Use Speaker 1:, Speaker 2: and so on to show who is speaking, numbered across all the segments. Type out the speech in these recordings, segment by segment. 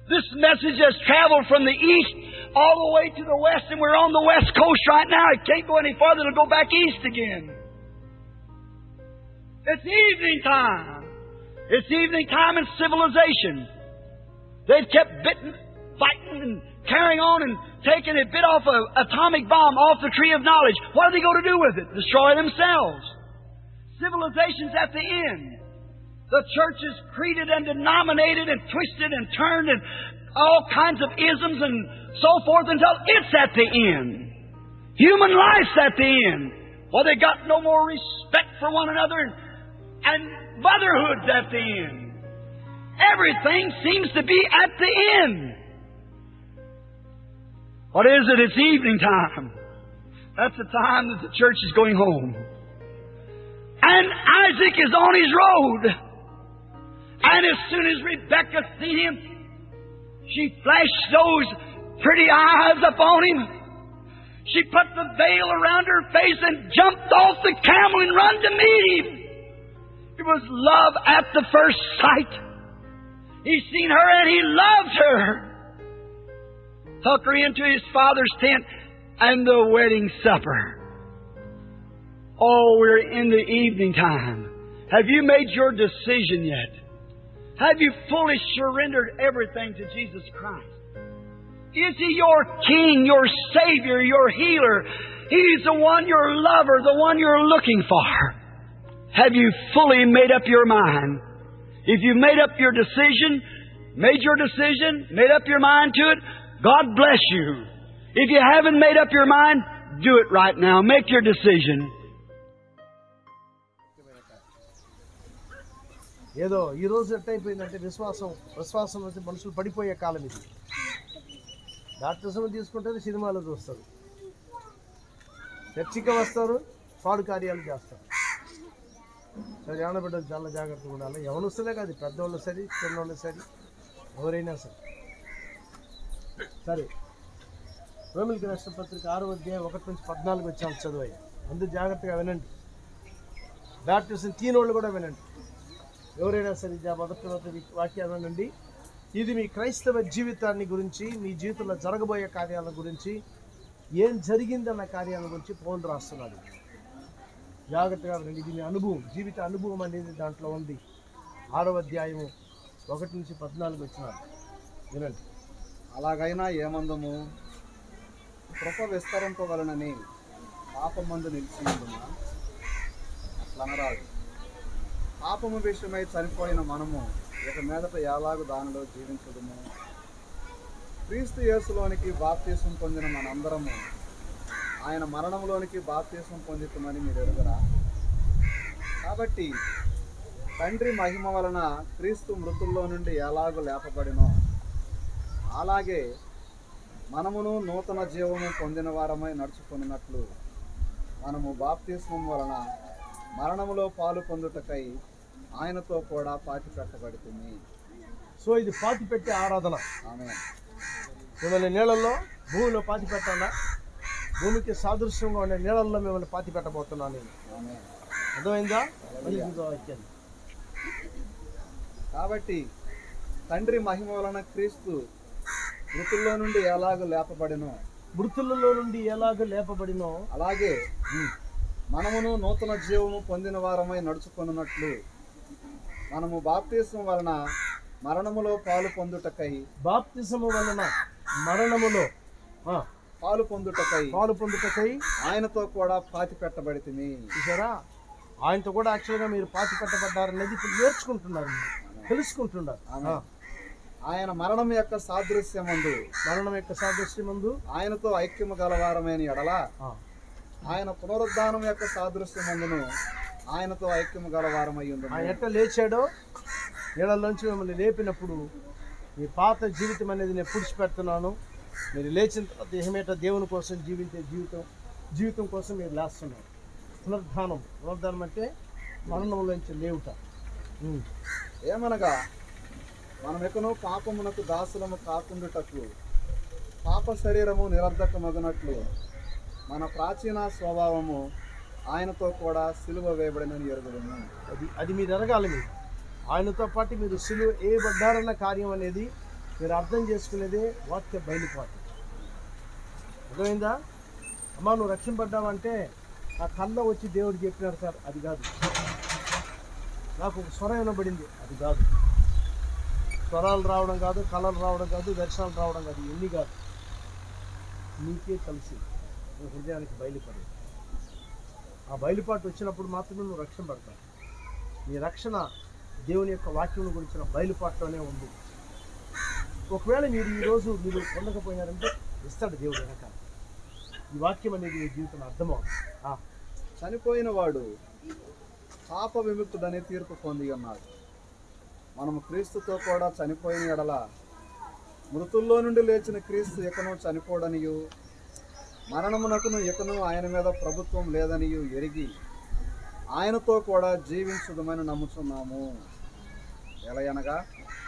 Speaker 1: This message has traveled from the east all the way to the west, and we're on the west coast right now. It can't go any farther to go back east again. It's evening time. It's evening time in civilization. They've kept bitten, fighting, and carrying on and taking a bit off an atomic bomb off the tree of knowledge. What are they going to do with it? Destroy themselves. Civilization's at the end. The church is creeded and denominated and twisted and turned and all kinds of isms and so forth until it's at the end. Human life's at the end. Well, they got no more respect for one another and, and motherhood's at the end. Everything seems to be at the end. What is it? It's evening time. That's the time that the church is going home. And Isaac is on his road. And as soon as Rebecca seen him, she flashed those pretty eyes upon him. She put the veil around her face and jumped off the camel and run to meet him. It was love at the first sight. He seen her and he loved her. Took her into his father's tent and the wedding supper. Oh, we're in the evening time. Have you made your decision yet? Have you fully surrendered everything to Jesus Christ? Is He your King, your Savior, your healer? He's the one, your lover, the one you're looking for. Have you fully made up your mind? If you've made up your decision, made your decision, made up your mind to it, God bless you. If you haven't made up your mind, do it right now. Make your decision.
Speaker 2: ఏదో ఈ రోజు ఎట్టయిపోయిందంటే విశ్వాసం విశ్వాసం వచ్చి మనుషులు పడిపోయే కాలం ఇది doctors తీసుకుంటే సినిమాలో చూస్తారు చర్చికి వస్తారు పాడు కార్యాలు చేస్తారు సరే ఆడబిడ్డలు చాలా జాగ్రత్తగా ఉండాలి ఎవరు కాదు పెద్దవాళ్ళు సరే చిన్నవాళ్ళు సరే ఎవరైనా సరే సరే రోమిలికి రాష్ట్ర పత్రిక ఆరో అధ్యాయం ఒకటి నుంచి పద్నాలుగు వచ్చాము చదువయ్య అందరూ జాగ్రత్తగా వినండి బ్యాప్టిజం తీనోళ్ళు కూడా వినండి ఎవరైనా సరే జా మొదటి మొదటి వాక్యాలు వినండి ఇది మీ క్రైస్తవ జీవితాన్ని గురించి మీ జీవితంలో జరగబోయే కార్యాల గురించి ఏం జరిగిందన్న కార్యాల గురించి పౌలు రాస్తున్నాడు జాగ్రత్తగా వినండి ఇది మీ అనుభవం జీవిత అనుభవం అనేది దాంట్లో ఉంది ఆరో అధ్యాయము ఒకటి నుంచి పద్నాలుగు వచ్చినాడు వినండి
Speaker 3: అలాగైనా ఏమందము కృప విస్తరింపగలనని పాపమందు నిలిచినందున అట్లా అనరాదు పాపము విషయమై చనిపోయిన మనము ఇక మీదట ఎలాగూ దానిలో జీవించడము క్రీస్తు యేసులోనికి బాప్తీసం పొందిన మనందరము ఆయన మరణంలోనికి బాప్తీసం పొందుతామని మీరు ఎరుగరా కాబట్టి తండ్రి మహిమ వలన క్రీస్తు మృతుల్లో నుండి ఎలాగూ లేపబడినో అలాగే మనమును నూతన జీవము పొందిన వారమై నడుచుకున్నట్లు మనము బాప్తిస్మం వలన మరణములో పాలు పొందుటకై ఆయనతో కూడా పాతి పెట్టబడుతుంది
Speaker 2: సో ఇది పాతి పెట్టే ఆరాధన
Speaker 3: ఆమె
Speaker 2: మిమ్మల్ని నీళ్ళల్లో భూమిలో పాతి పెట్టాలా భూమికి సాదృశ్యంగా ఉండే నీళ్ళల్లో మిమ్మల్ని పాతి పెట్టబోతున్నాను నేను
Speaker 3: ఆమె
Speaker 2: అర్థమైందా మళ్ళీ చూద్దాం వాక్యాన్ని.
Speaker 3: కాబట్టి తండ్రి మహిమ వలన క్రీస్తు మృతుల్లో నుండి ఎలాగ లేపబడినో
Speaker 2: మృతులలో నుండి ఎలాగ లేపబడినో
Speaker 3: అలాగే మనమును నూతన జీవము పొందిన వారమై నడుచుకొనున్నట్లు మనము బాప్తీసం వలన మరణములో పాలు పొందుటకై
Speaker 2: బాప్తిసము వలన మరణములో ఆ,
Speaker 3: పాలు పొందుటకై
Speaker 2: పాలు పొందుటకై
Speaker 3: ఆయనతో కూడా పాతి పెట్టబడితిమి
Speaker 2: చూసారా ఆయనతో కూడా యాక్చువల్గా మీరు పాతి పెట్టబడ్డారనేది ఇప్పుడు నేర్చుకుంటున్నారు మీరు. తెలుసుకుంటున్నారు
Speaker 3: ఆమె.
Speaker 2: ఆ,
Speaker 3: ఆయన మరణం యొక్క సాదృశ్యమందు
Speaker 2: మరణం యొక్క సాదృశ్యం ముందు
Speaker 3: ఆయనతో ఐక్యము గలవారమైన ఎడల
Speaker 2: ఆ,
Speaker 3: ఆయన పునరుద్ధానం యొక్క సాదృశ్యమందును ఆయనతో ఐక్యము గలవారమై
Speaker 2: ఆయన
Speaker 3: ఉండును.
Speaker 2: ఎట్లా లేచాడో నీళ్ళలోంచి మిమ్మల్ని లేపినప్పుడు మీ పాత జీవితం అనేది నేను పుడిచిపెడుతున్నాను మీరు లేచిన తర్వాత ఏమేట దేవుని కోసం జీవించే జీవితం జీవితం కోసం మీరు లేస్తున్నారు పునరుద్ధానం పునరుద్ధానం అంటే మరణంలోంచి లేవుట ఉమ్.
Speaker 3: ఏమనగా మనమెకను పాపమునకు దాసులము కాకుండుటకు పాప శరీరము నిరర్ధకమగునట్లు మన ప్రాచీన స్వభావము ఆయనతో కూడా సిలువ వేయబడినని ఎరుగుదము
Speaker 2: అది అది మీరు ఎరగాలి మీరు ఆయనతో పాటు మీరు సిలువ వేయబడ్డారన్న కార్యం అనేది మీరు అర్థం చేసుకునేదే వాక్య బయలుపాటు అర్థమైందా అమ్మా నువ్వు రక్షింపడ్డావంటే నా కళ్ళ వచ్చి దేవుడు చెప్పినాడు సార్ అది కాదు నాకు ఒక స్వరం వినబడింది అది కాదు స్వరాలు రావడం కాదు కళలు రావడం కాదు దర్శనాలు రావడం కాదు ఇవన్నీ కాదు నీకే కలిసి నీ హృదయానికి బయలుపడి ఆ బయలుపాటు వచ్చినప్పుడు మాత్రమే నువ్వు రక్షణ పడతావు నీ రక్షణ దేవుని యొక్క వాక్యం గురించిన బయలుపాటులోనే ఉంది ఒకవేళ మీరు ఈరోజు మీరు పొందకపోయినారంటే ఇస్తాడు దేవుడు వెనక ఈ వాక్యం అనేది మీ జీవితంలో అర్థమవుతుంది ఆ,
Speaker 3: చనిపోయిన వాడు పాప విముక్తుడనే తీర్పు పొంది ఉన్నాడు మనము క్రీస్తుతో కూడా చనిపోయిన ఎడల మృతుల్లో నుండి లేచిన క్రీస్తు ఎకను చనిపోడనియు మరణమునకును ఎకను ఆయన మీద ప్రభుత్వం లేదనియు ఎరిగి ఆయనతో కూడా జీవించుదమని నమ్ముచున్నాము ఎలయనగా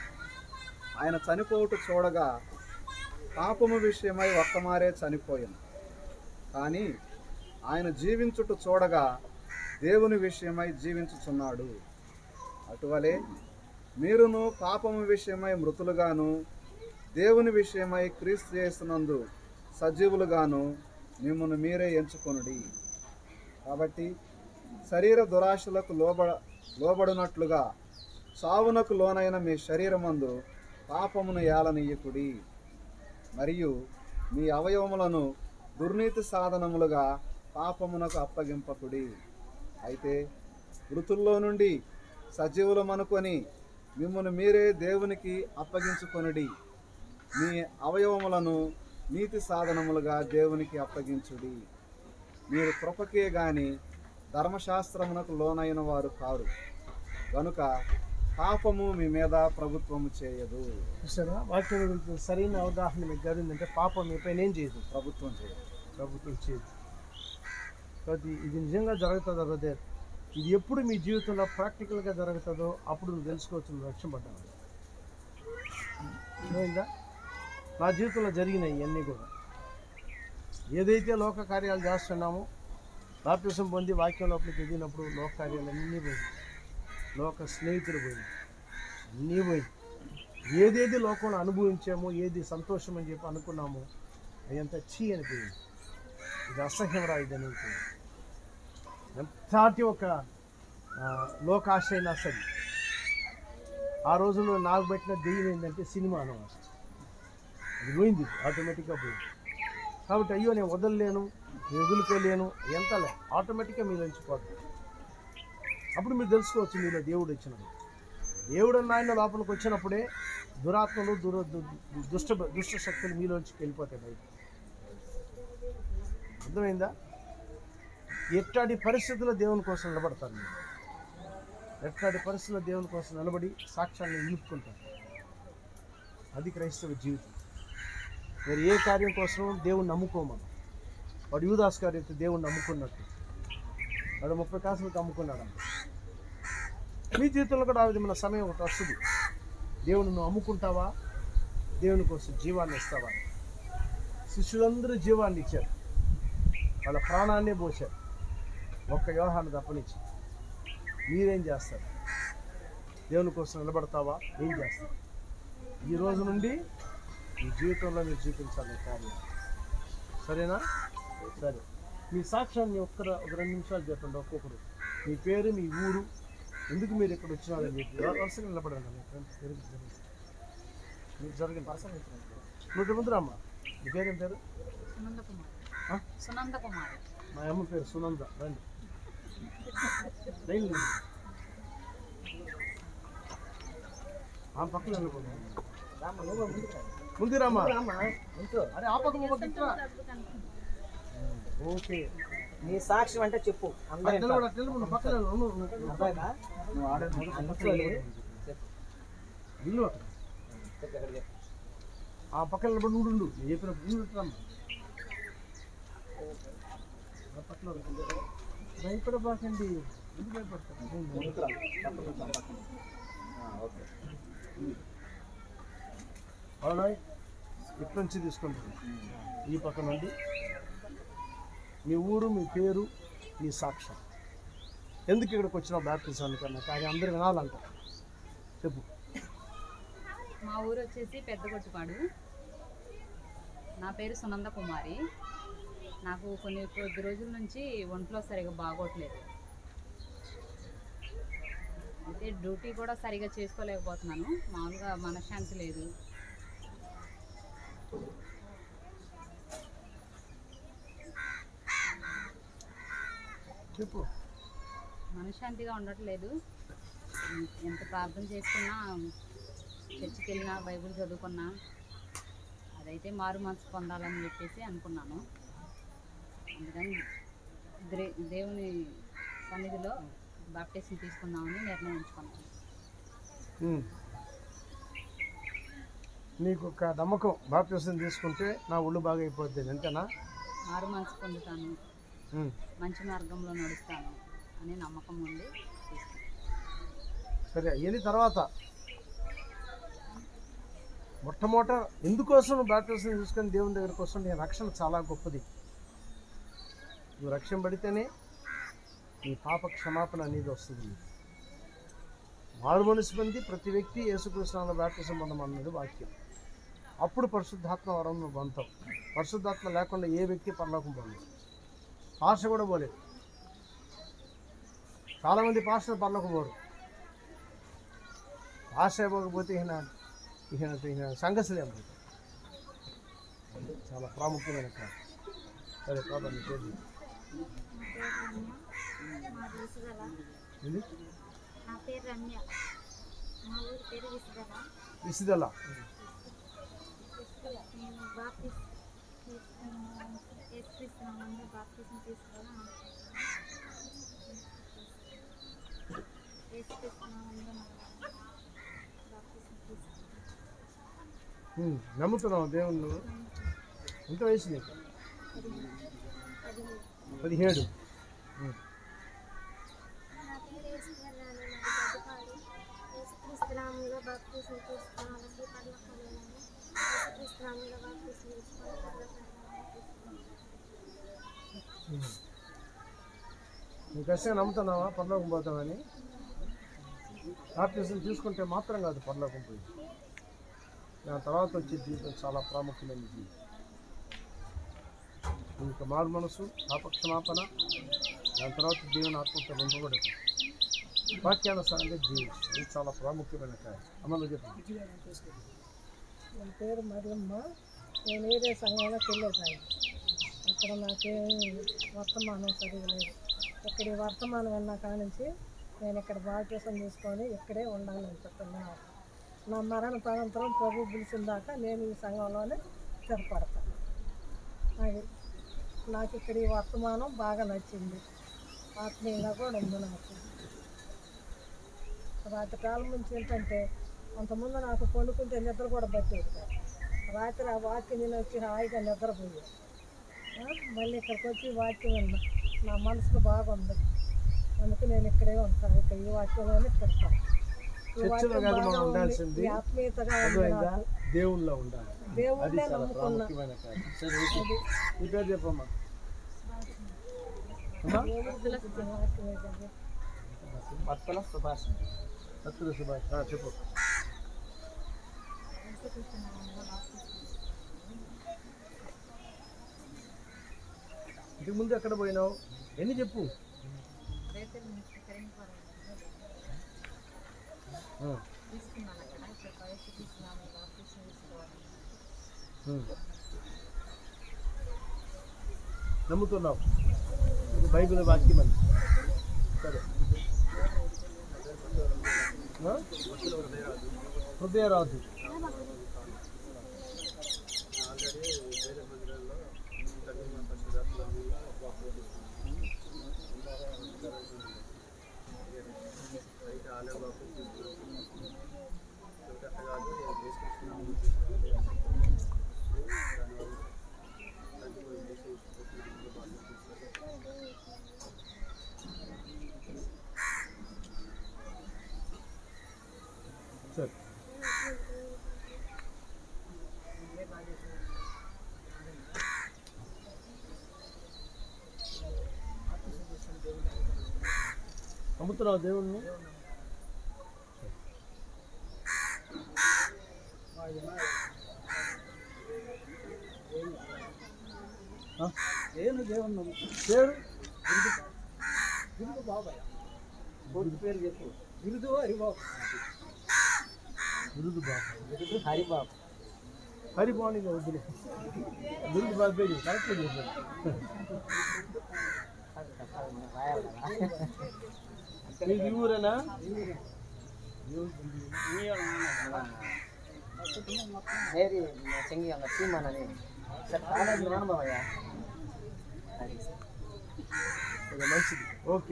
Speaker 3: ఆయన చనిపోవుట చూడగా పాపము విషయమై ఒక్కమారే చనిపోయాను కానీ ఆయన జీవించుట చూడగా దేవుని విషయమై జీవించుచున్నాడు అటువలే మీరును పాపము విషయమై మృతులుగాను దేవుని విషయమై క్రీస్తు చేస్తున్నందు సజీవులుగాను మిమ్మల్ని మీరే ఎంచుకొనుడి కాబట్టి శరీర దురాశలకు లోబడ లోబడినట్లుగా సావునకు లోనైన మీ శరీరమందు పాపమును ఏలనీయకుడి మరియు మీ అవయవములను దుర్నీతి సాధనములుగా పాపమునకు అప్పగింపకుడి అయితే మృతుల్లో నుండి సజీవులమనుకొని మిమ్మల్ని మీరే దేవునికి అప్పగించుకొనుడి మీ అవయవములను నీతి సాధనములుగా దేవునికి అప్పగించుడి మీరు కృపకే గాని ధర్మశాస్త్రమునకు లోనైన వారు కారు గనుక పాపము మీ మీద ప్రభుత్వము చేయదు
Speaker 2: చూసారా వాక్యం గురించి సరైన అవగాహన మీకు జరిగిందంటే పాపం మీ పైన ఏం చేయదు
Speaker 3: ప్రభుత్వం చేయదు
Speaker 2: ప్రభుత్వం చేయదు కాబట్టి ఇది నిజంగా జరుగుతుందో అదే ఇది ఎప్పుడు మీ జీవితంలో ప్రాక్టికల్గా జరుగుతుందో అప్పుడు నువ్వు తెలుసుకోవచ్చు నువ్వు రక్షపడ్డావు అర్థమైందా నా జీవితంలో జరిగినాయి ఇవన్నీ కూడా ఏదైతే లోక కార్యాలు చేస్తున్నామో బాప్తిసం పొంది వాక్యం లోపలికి ఎదిగినప్పుడు లోక కార్యాలు అన్నీ పోయింది లోక స్నేహితులు పోయింది అన్నీ పోయింది ఏదేది లోకంలో అనుభవించామో ఏది సంతోషం అని చెప్పి అనుకున్నామో అదంతా చీ అనిపోయింది ఇది అసహ్యం రా ఇది అనిపోయింది ఎంతటి ఒక ఆ, లోకాశ అయినా సరే ఆ రోజుల్లో నాకు పెట్టిన దెయ్యం ఏంటంటే సినిమా అనమాట అది పోయింది ఆటోమేటిక్గా పోయింది కాబట్టి అయ్యో నేను వదలలేను నేను వదులుకోలేను ఎంతలే ఆటోమేటిక్గా మీలోంచి పోతుంది అప్పుడు మీరు తెలుసుకోవచ్చు మీలో దేవుడు వచ్చినది దేవుడు అన్న ఆయన లోపలికి వచ్చినప్పుడే దురాత్మలు దుర దు- దు- దుష్ట దుష్ట శక్తులు మీలోంచి వెళ్ళిపోతాయి బయట అర్థమైందా ఎట్లాంటి పరిస్థితుల్లో దేవుని కోసం నిలబడతారు మీరు ఎట్లాంటి పరిస్థితుల్లో దేవుని కోసం నిలబడి సాక్ష్యాన్ని నిలుపుకుంటారు అది క్రైస్తవ జీవితం మరి ఏ కార్యం కోసం దేవుని నమ్ముకోమను వాడు యూదాస్ గారు అయితే దేవుని నమ్ముకున్నట్టు వాడు ముప్పై కాసులకు అమ్ముకున్నాడు అంట. మీ జీవితంలో కూడా ఆ విధమైన సమయం ఒకటి వస్తుంది దేవుని నువ్వు అమ్ముకుంటావా దేవుని కోసం జీవాన్ని ఇస్తావా శిష్యులందరూ జీవాన్ని ఇచ్చారు వాళ్ళ ప్రాణాన్నే పోశారు ఒక్క వ్యవహాన్ని తప్పనిచ్చి మీరేం చేస్తారు దేవుని కోసం నిలబడతావా ఏం చేస్తారు ఈ రోజు నుండి మీ జీవితంలో మీరు చూపించాలి ఈ కార్యం సరేనా సరే మీ సాక్ష్యాన్ని ఒక్క ఒక రెండు నిమిషాలు చెప్పండి ఒక్కొక్కరు మీ పేరు మీ ఊరు ఎందుకు మీరు ఇక్కడ వచ్చినారని చెప్పి వరుసగా నిలబడండి మీ ఫ్రెండ్స్ తిరిగి తిరిగి. మీరు జరగండి నూట ముందు రామ్మా మీ పేరు ఏం పేరు
Speaker 4: సునంద కుమార్
Speaker 2: ఆ?
Speaker 4: సునంద కుమార్
Speaker 2: మా అమ్మ పేరు సునంద రండి రండి. ఆ పక్కన వెళ్ళిపోండి. ముందు రామ్మా అరే ఆ పక్క ఈ పక్క ఇట్రా. ఓకే
Speaker 5: నీ సాక్ష్యం అంటే చెప్పు అందరూ
Speaker 2: అట్లా నిలబడు, అట్లా నిలబడు, పక్కన నిలబడు. నువ్వు- నువ్వు-
Speaker 5: అర్థమైందా?
Speaker 3: నువ్వు ఆడే
Speaker 5: కూర్చోలే.
Speaker 2: ఇల్లు అక్కడ.
Speaker 5: చెప్పు ఎక్కడ చెప్పు.
Speaker 2: ఆ పక్కన నిలబడి ఉండు ఉండు. నేను చెప్పినప్పుడు నువ్వు ఇట్రా అమ్మా. ఆ పక్కన రా. భయపడబాకండి ఎందుకు భయపడతారు
Speaker 3: ముందుకురా. పక్కకు రా, పక్కకు. ఆ, ఓకే
Speaker 2: అవునా ఇక్కడి నుంచి తీసుకుంటాను ఈ పక్క నుండి మీ ఊరు మీ పేరు మీ సాక్ష్యం ఎందుకు ఇక్కడికి వచ్చిన బ్యాప్టిజానికి అన్న కానీ అందరు వినాలంట చెప్పు
Speaker 4: మా ఊరు వచ్చేసి పెద్దగొట్టుపాడు నా పేరు సునంద కుమారి నాకు కొన్ని కొద్ది రోజుల నుంచి ఒంట్లో సరిగా బాగోట్లేదు అయితే డ్యూటీ కూడా సరిగా చేసుకోలేకపోతున్నాను మామూలుగా మనశ్శాంతి లేదు
Speaker 2: చెప్పు
Speaker 4: మనశ్శాంతిగా ఉండట్లేదు ఎంత ప్రార్థన చేసుకున్నా చర్చికి వెళ్ళినా బైబిల్ చదువుకున్నా అదైతే మారు మనసు పొందాలని చెప్పేసి అనుకున్నాను అందుకని ద్రే- దేవుని సన్నిధిలో బాప్టిజం తీసుకుందామని నిర్ణయించుకున్నాను
Speaker 2: ఉమ్. నీకు ఒక నమ్మకం బాప్తిసం తీసుకుంటే నా ఒళ్ళు బాగా అయిపోద్ది అంతేనా
Speaker 4: మారు మనసు పొందుతాను
Speaker 2: ఉమ్.
Speaker 4: మంచి మార్గంలో నడుస్తాను అనే నమ్మకం ఉంది తీసుకున్నాను
Speaker 2: సరే అయిన తర్వాత మొట్టమొదట ఎందుకోసం నువ్వు బాప్తిసం తీసుకొని దేవుని దగ్గరకు వస్తుంటే నీ రక్షణ చాలా గొప్పది నువ్వు రక్షణ పడితేనే నీ పాప క్షమాపణ అనేది వస్తుంది నీకు. మారు మనసు పొంది ప్రతి వ్యక్తి యేసుకృష్ణ బాప్తిసం పొందమన్నది వాక్యం అప్పుడు పరిశుద్ధాత్మ వరం నువ్వు పొందుతావు పరిశుద్ధాత్మ లేకుండా ఏ వ్యక్తి పరలోకం పొందదు పాష కూడా పోలేదు చాలామంది పాస్టర్ పరలోకం పోరు భాష ఇవ్వకపోతే ఈయన ఈయన ఈయన సంఘసులే అన్నమాట చాలా ప్రాముఖ్యమైన కాదు సరే బాబా నీ పేరు చెప్పు. ఏంది?
Speaker 6: నా పేరు రమ్య మా ఊరి పేరు విసుగల
Speaker 2: విసిదల
Speaker 6: నేను బాప్టిస్ తీసుకున్నాను బాప్టిజం తీసుకోవాలని అనుకుంటున్నాను బాప్టిజం తీసుకున్నాను
Speaker 2: ఉమ్, నమ్ముతున్నావు దేవుని నువ్వు ఎంత వయసు నీకు పదిహేడు ఉమ్.
Speaker 6: నా పేరు యేసువల్లాని నాది గడ్డపాడు యేసుక్రీస్తునామంలో బాప్టిజం తీసుకోవాలని పర్లకొలేనని యేసుక్రీస్తునామంలో బాప్టిజం తీసుకొని పర్లకొలేనని
Speaker 2: నువ్వు ఖచ్చితంగా నమ్ముతున్నావా పరలోకం పోతావని బాప్టిజం తీసుకుంటే మాత్రం కాదు పరలోకం పోయి దాని తర్వాత వచ్చే జీవితం చాలా ప్రాముఖ్యమైన జీవితం ఇంకా మారు మనసు పాపక్షమాపణ దాని తర్వాత దేవుని ఆత్మతో నింపబడతాం వాక్యానుసారంగా జీవించు ఇది చాలా ప్రాముఖ్యమైన కార్యం అమలు చెప్పండి
Speaker 7: నా పేరు మరియమ్మ నేను వేరే సంఘంలోకి వెళ్ళేదాన్ని అక్కడ నాకేం వర్తమానం సరిగా లేదు ఇక్కడ ఈ వర్తమానం విన్నా కానించి నేను ఇక్కడ బాప్టిజం తీసుకొని ఇక్కడే ఉండాలనుకుంటున్నాను నా మరణ తనంతరం ప్రభు పిలిచిన దాకా నేను ఈ సంఘంలోనే స్థిరపడతాను అది నాకు ఇక్కడ ఈ వర్తమానం బాగా నచ్చింది ఆత్మీయంగా కూడా ఉంది నాకు రాత్రి కాలం నుంచి ఏంటంటే అంతకుముందు నాకు పండుకుంటే నిద్ర కూడా పట్టేది కాదు రాత్రి ఆ వాక్యం నేను వచ్చి హాయిగా నిద్రపోయాను ఆ, మళ్ళీ ఇక్కడికి వచ్చి ఈ వాక్యం విన్నా నా మనసుకు బాగుంది అందుకే నేను ఇక్కడే ఉంటాను ఇక్కడ ఈ వాక్యంలోనే పెడతాను ఈ
Speaker 2: చర్చిలో
Speaker 7: వాక్యం
Speaker 2: కాదు మనం
Speaker 7: బాగా ఉంది,
Speaker 2: ఉండాల్సింది.
Speaker 7: ఈ ఆత్మీయతగా ఉంది
Speaker 2: అర్థమైందా
Speaker 7: నాకు.
Speaker 2: దేవుళ్ళో ఉండాలి అది
Speaker 7: దేవుడినే
Speaker 2: చాలా
Speaker 7: నమ్ముకున్నా
Speaker 2: ప్రాముఖ్యమైన కార్యం సరే ఓకే. నీ పేరు చెప్పమ్మా అమ్మా
Speaker 7: ఈ వాక్యమే కదా.
Speaker 5: భక్తుల సుభాష్
Speaker 2: సత్తుల సుభాష్ ఆ, చెప్పు ఇంటికి ముందు ఎక్కడ పోయినావు ఎన్ని చెప్పు
Speaker 4: రేపటి నుంచి కరీంపురం
Speaker 2: ఆ,
Speaker 4: తీసుకున్నాను అక్కడ ఇక్కడ పరీక్ష తీసుకున్నాను బాప్టిజం తీసుకోవాలి
Speaker 2: ఉమ్. నమ్ముతున్నావు ఇది బైబిల్ వాక్యం అని సరే ఆ? హృదయరాజు సరే నమ్ముతున్నావు దేవుణ్ణి
Speaker 3: నేను దేవుని
Speaker 2: పేరు
Speaker 3: బిరుదు బాబాయ్ పూర్తి పేరు చెప్పు బిరుదు హరిబాబు
Speaker 2: బిరుదు బాబు
Speaker 3: బిరుదు హరిబాబు
Speaker 2: హరిబాణి వద్దులే బిరుదు బాబు పేరు కరెక్ట్ చెప్పారు మీది ఈ ఊరేనా
Speaker 5: ಬೇರೆ ಚೆಂಗಿ ಅಲ್ಲ ಸೀಮಾನನೇ ಸರ್ ಕಾಲೇಜ್ ನೋಡ್ಬಾವಯ್ಯ
Speaker 2: ఇది మంచిది ఓకే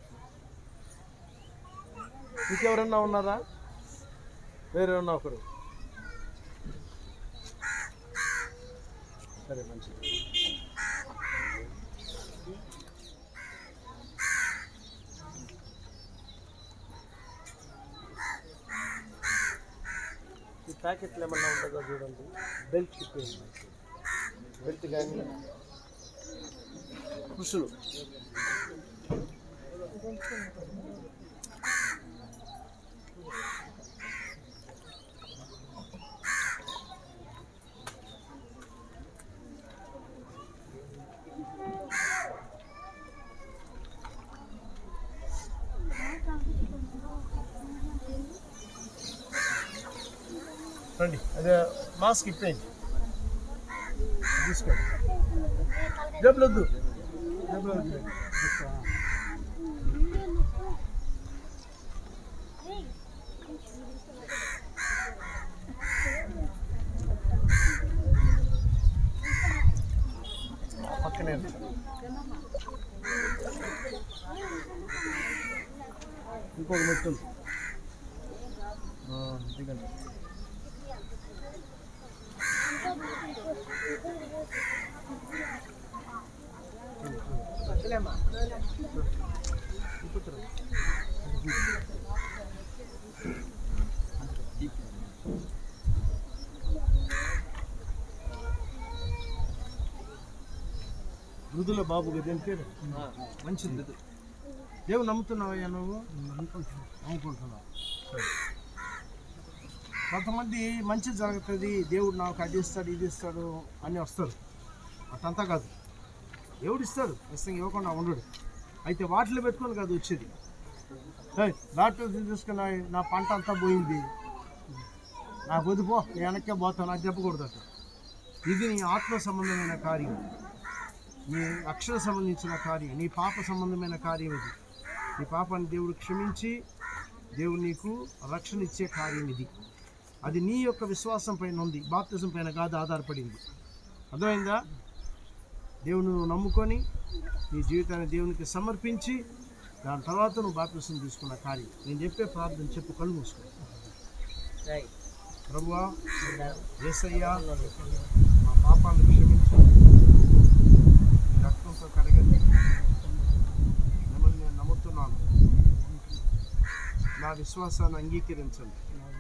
Speaker 2: ఇంకెవరన్నా ఉన్నారా వేరే ఉన్నా ఒకరు సరే మంచిది ఈ ప్యాకెట్లు ఏమన్నా ఉంటుందో చూడండి బెల్ట్ ఇప్పేయండి బెల్ట్ కానీ పుషులు రండి అదే మాస్క్ ఇప్పేయండి తీసుకోండి జబ్బులు వద్దు జబ్బులు వద్దు పక్కనే ఉంది. ఇంకొక మెట్టు ఉంది. ఆ, దిగండి మృదుల బాబు కదా ఏం పేరు మంచిది దేవుడు నమ్ముతున్నావయ్యా నువ్వు నమ్ముకుంటున్నావు సరే కొంతమంది మంచి జరుగుతుంది దేవుడు నాకు అది ఇస్తాడు ఇది ఇస్తాడు అని వస్తారు అట్టంతా కాదు దేవుడు ఇస్తాడు ఖచ్చితంగా ఇవ్వకుండా ఉండడు అయితే వాటిలో పెట్టుకొని కాదు వచ్చేది ఏయ్, డాక్టర్ తీసుకున్న నా పంట అంతా పోయింది నా వదిపో నేను వెనక్కే పోతాను అది చెప్పకూడదు అట్లా ఇది నీ ఆత్మ సంబంధమైన కార్యం నీ అక్షర సంబంధించిన కార్యం నీ పాప సంబంధమైన కార్యం ఇది నీ పాపాన్ని దేవుడు క్షమించి దేవుడు నీకు రక్షణ ఇచ్చే కార్యం ఇది అది నీ యొక్క విశ్వాసం పైన ఉంది బాప్తిజం పైన కాదు ఆధారపడింది అర్థమైందా దేవుని నువ్వు నమ్ముకొని నీ జీవితాన్ని దేవునికి సమర్పించి దాని తర్వాత నువ్వు బాప్తిజం తీసుకున్న కార్యం నేను చెప్పే ప్రార్థన చెప్పు కళ్ళు మూసుకో ప్రభువా ఏసయ్యా మా పాపాలను క్షమించు నీ రక్తంతో కడగండి మిమ్మల్ని నేను నమ్ముతున్నాను నా విశ్వాసాన్ని అంగీకరించండి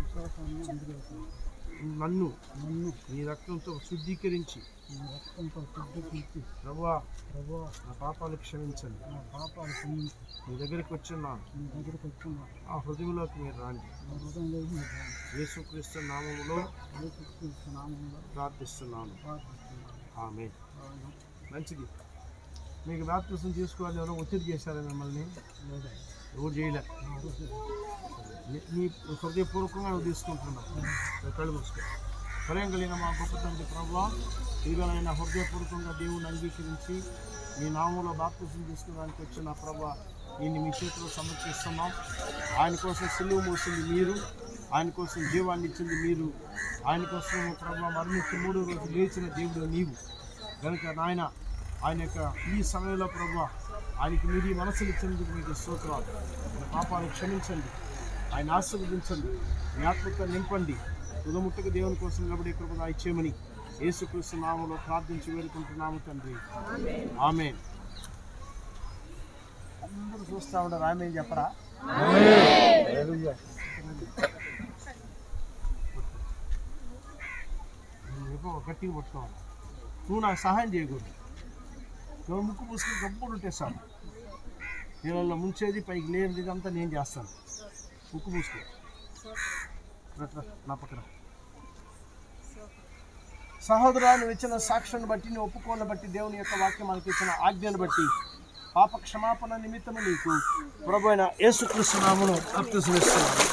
Speaker 2: నన్ను నీ రక్తంతో శుద్ధీకరించి ప్రభువా నా పాపాలు క్షమించండి నా పాపాలు క్షమించి నీ దగ్గరికి వచ్చున్నాను నీ దగ్గరికి వచ్చున్నాను ఆ హృదయంలోకి మీరు రాండి యేసుక్రీస్తు నామములో ప్రార్థిస్తున్నాను ఆమె మంచిది మీకు బాప్తిసం తీసుకోవాలి ఎవరో ఒత్తిడి చేశారా మిమ్మల్ని ఎవరు చేయలే నీ- నీ హృదయపూర్వకంగా నువ్వు తీసుకుంటున్నావు సరే, కళ్ళు మూసుకో హృదయం కలిగిన మా గొప్ప తండ్రి ప్రభావ ఇదిగోనైనా హృదయపూర్వకంగా దేవుని అంగీకరించి మీ నామంలో బాప్తిసం తీసుకోవడానికి వచ్చిన ప్రభా దీన్ని మీ చేతిలో సమర్పిస్తున్నాం ఆయన కోసం సిలువ మోసింది మీరు ఆయన కోసం జీవాన్ని ఇచ్చింది మీరు ఆయన కోసం ప్రభా మరణించి మూడో రోజు లేచిన దేవుడు నీవు కనుక నాయన ఆయన యొక్క ఈ సమయంలో ప్రభా ఆయనకి మీరు ఈ మనసులు ఇచ్చినందుకు మీకు స్తోత్రాలు ఆయన పాపాలను క్షమించండి ఆయన ఆశీర్వదించండి మీ ఆత్మతో నింపండి తుదముట్టకు దేవుని కోసం నిలబడే కృప ఇచ్చేయమని యేసుక్రీస్తు నామంలో ప్రార్థించి వేడుకుంటున్నాము తండ్రి ఆమె అందరూ చూస్తా ఉండరు ఆమె చెప్పరా నువ్వు గట్టిగా పట్టుకోవాలి నువ్వు నాకు సహాయం చేయకూడదు నువ్వు ముక్కు పూసుకుని గప్పుడు ఉంటే చాలు నీళ్ళల్లో ముంచేది పైకి లేనిది ఇదంతా నేను చేస్తాను ముక్కు పూసుకో రా, రా, నా పక్కన సహోదరా నువ్వు ఇచ్చిన సాక్ష్యాన్ని బట్టి నువ్వు ఒప్పుకోని బట్టి దేవుని యొక్క వాక్యం మనకి ఇచ్చిన ఆజ్ఞను బట్టి పాప క్షమాపణ నిమిత్తము నీకు ప్రభు అయిన యేసుక్రీస్తు నామను అప్పిస్తున్నాను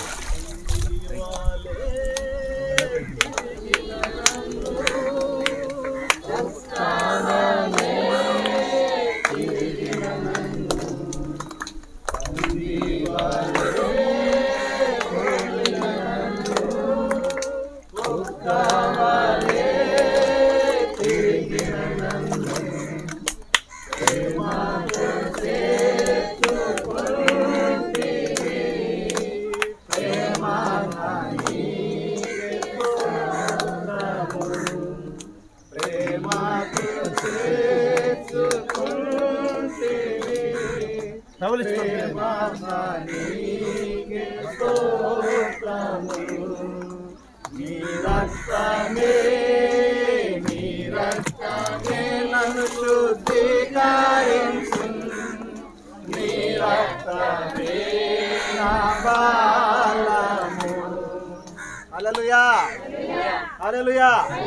Speaker 3: హల్లెలూయా హల్లెలూయా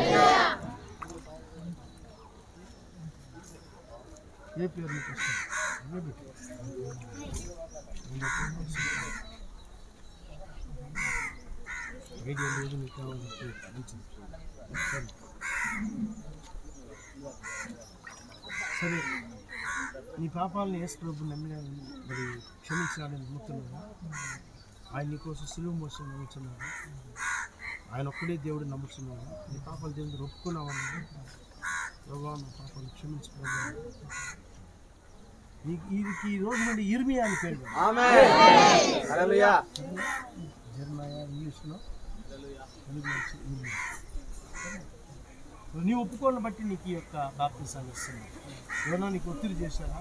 Speaker 2: ఏ పేరు నీకు ఇష్టం? ఇదే పెట్టు. ఐడియా లేదు నీకు కావాలి చెప్పు. మంచిది. సరే. సరే నీ పాపాలను యేసు ప్రభు నమ్మిన మరి క్షమించాలని నమ్ముతున్నావా ఆయన నీకోసం సులువు మోసం నమ్ముతున్నావా ఆయన ఒక్కడే దేవుడు నమ్ముతున్నావా నీ పాపాలు దేవుడు ఒప్పుకున్నావా ప్రభావ నా పాపాలు క్షమించు ప్రభావ నీకు వీరికి ఈ రోజు నుండి ఇర్మియా అని పేరు పెట్టు.
Speaker 3: ఆమేన్ హల్లెలూయా
Speaker 2: జర్మయా ఇంగ్లీష్లో తెలుగు నుంచి ఇర్మియా నీ ఒప్పుకోని బట్టి నీకు ఈ యొక్క బాప్తిసాన్ని ఇస్తున్నాను ఎవరైనా నీకు ఒత్తిడి చేశారా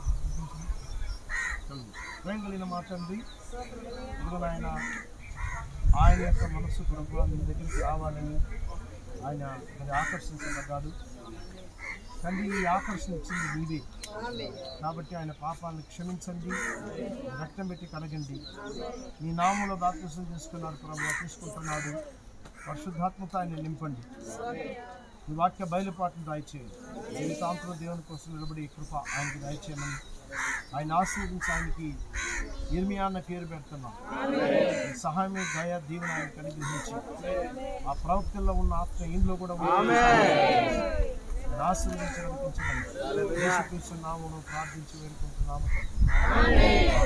Speaker 2: ప్రేమ కలిగిన మా తండ్రి ఇదిగో నాయన ఆయన యొక్క మనస్సు ప్రభు మీ దగ్గరికి రావాలని ఆయన మరి ఆకర్షించబడ్డాడు తండ్రి ఈ ఆకర్షణ ఇచ్చింది నీవే కాబట్టి ఆయన పాపాలను క్షమించండి రక్తం పెట్టి కలగండి నీ నామంలో బాప్తిసం తీసుకున్నాడు ప్రభు తీసుకుంటున్నాడు పరిశుద్ధాత్మత ఆయన నింపండి ఈ వాక్య బయలుపాటును దయచేయండి జీవితాంతరం దేవుని కోసం నిలబడి ఈ కృప ఆయనకి దయచేయమని ఆయన ఆశీర్వదించి ఆయనకి ఇర్మియా అన్న పేరు పెడుతున్నాం ఈ సహాయమే దయ దీవెన ఆయనకి అనుగ్రహించి ఆ ప్రవక్తల్లో ఉన్న ఆత్మ ఇంట్లో కూడా ఉంది. ఆయన ఆశీర్వదించి నడిపించమని యేసుక్రీస్తు నామములో ప్రార్థించి వేడుకుంటున్నాము తండ్రి.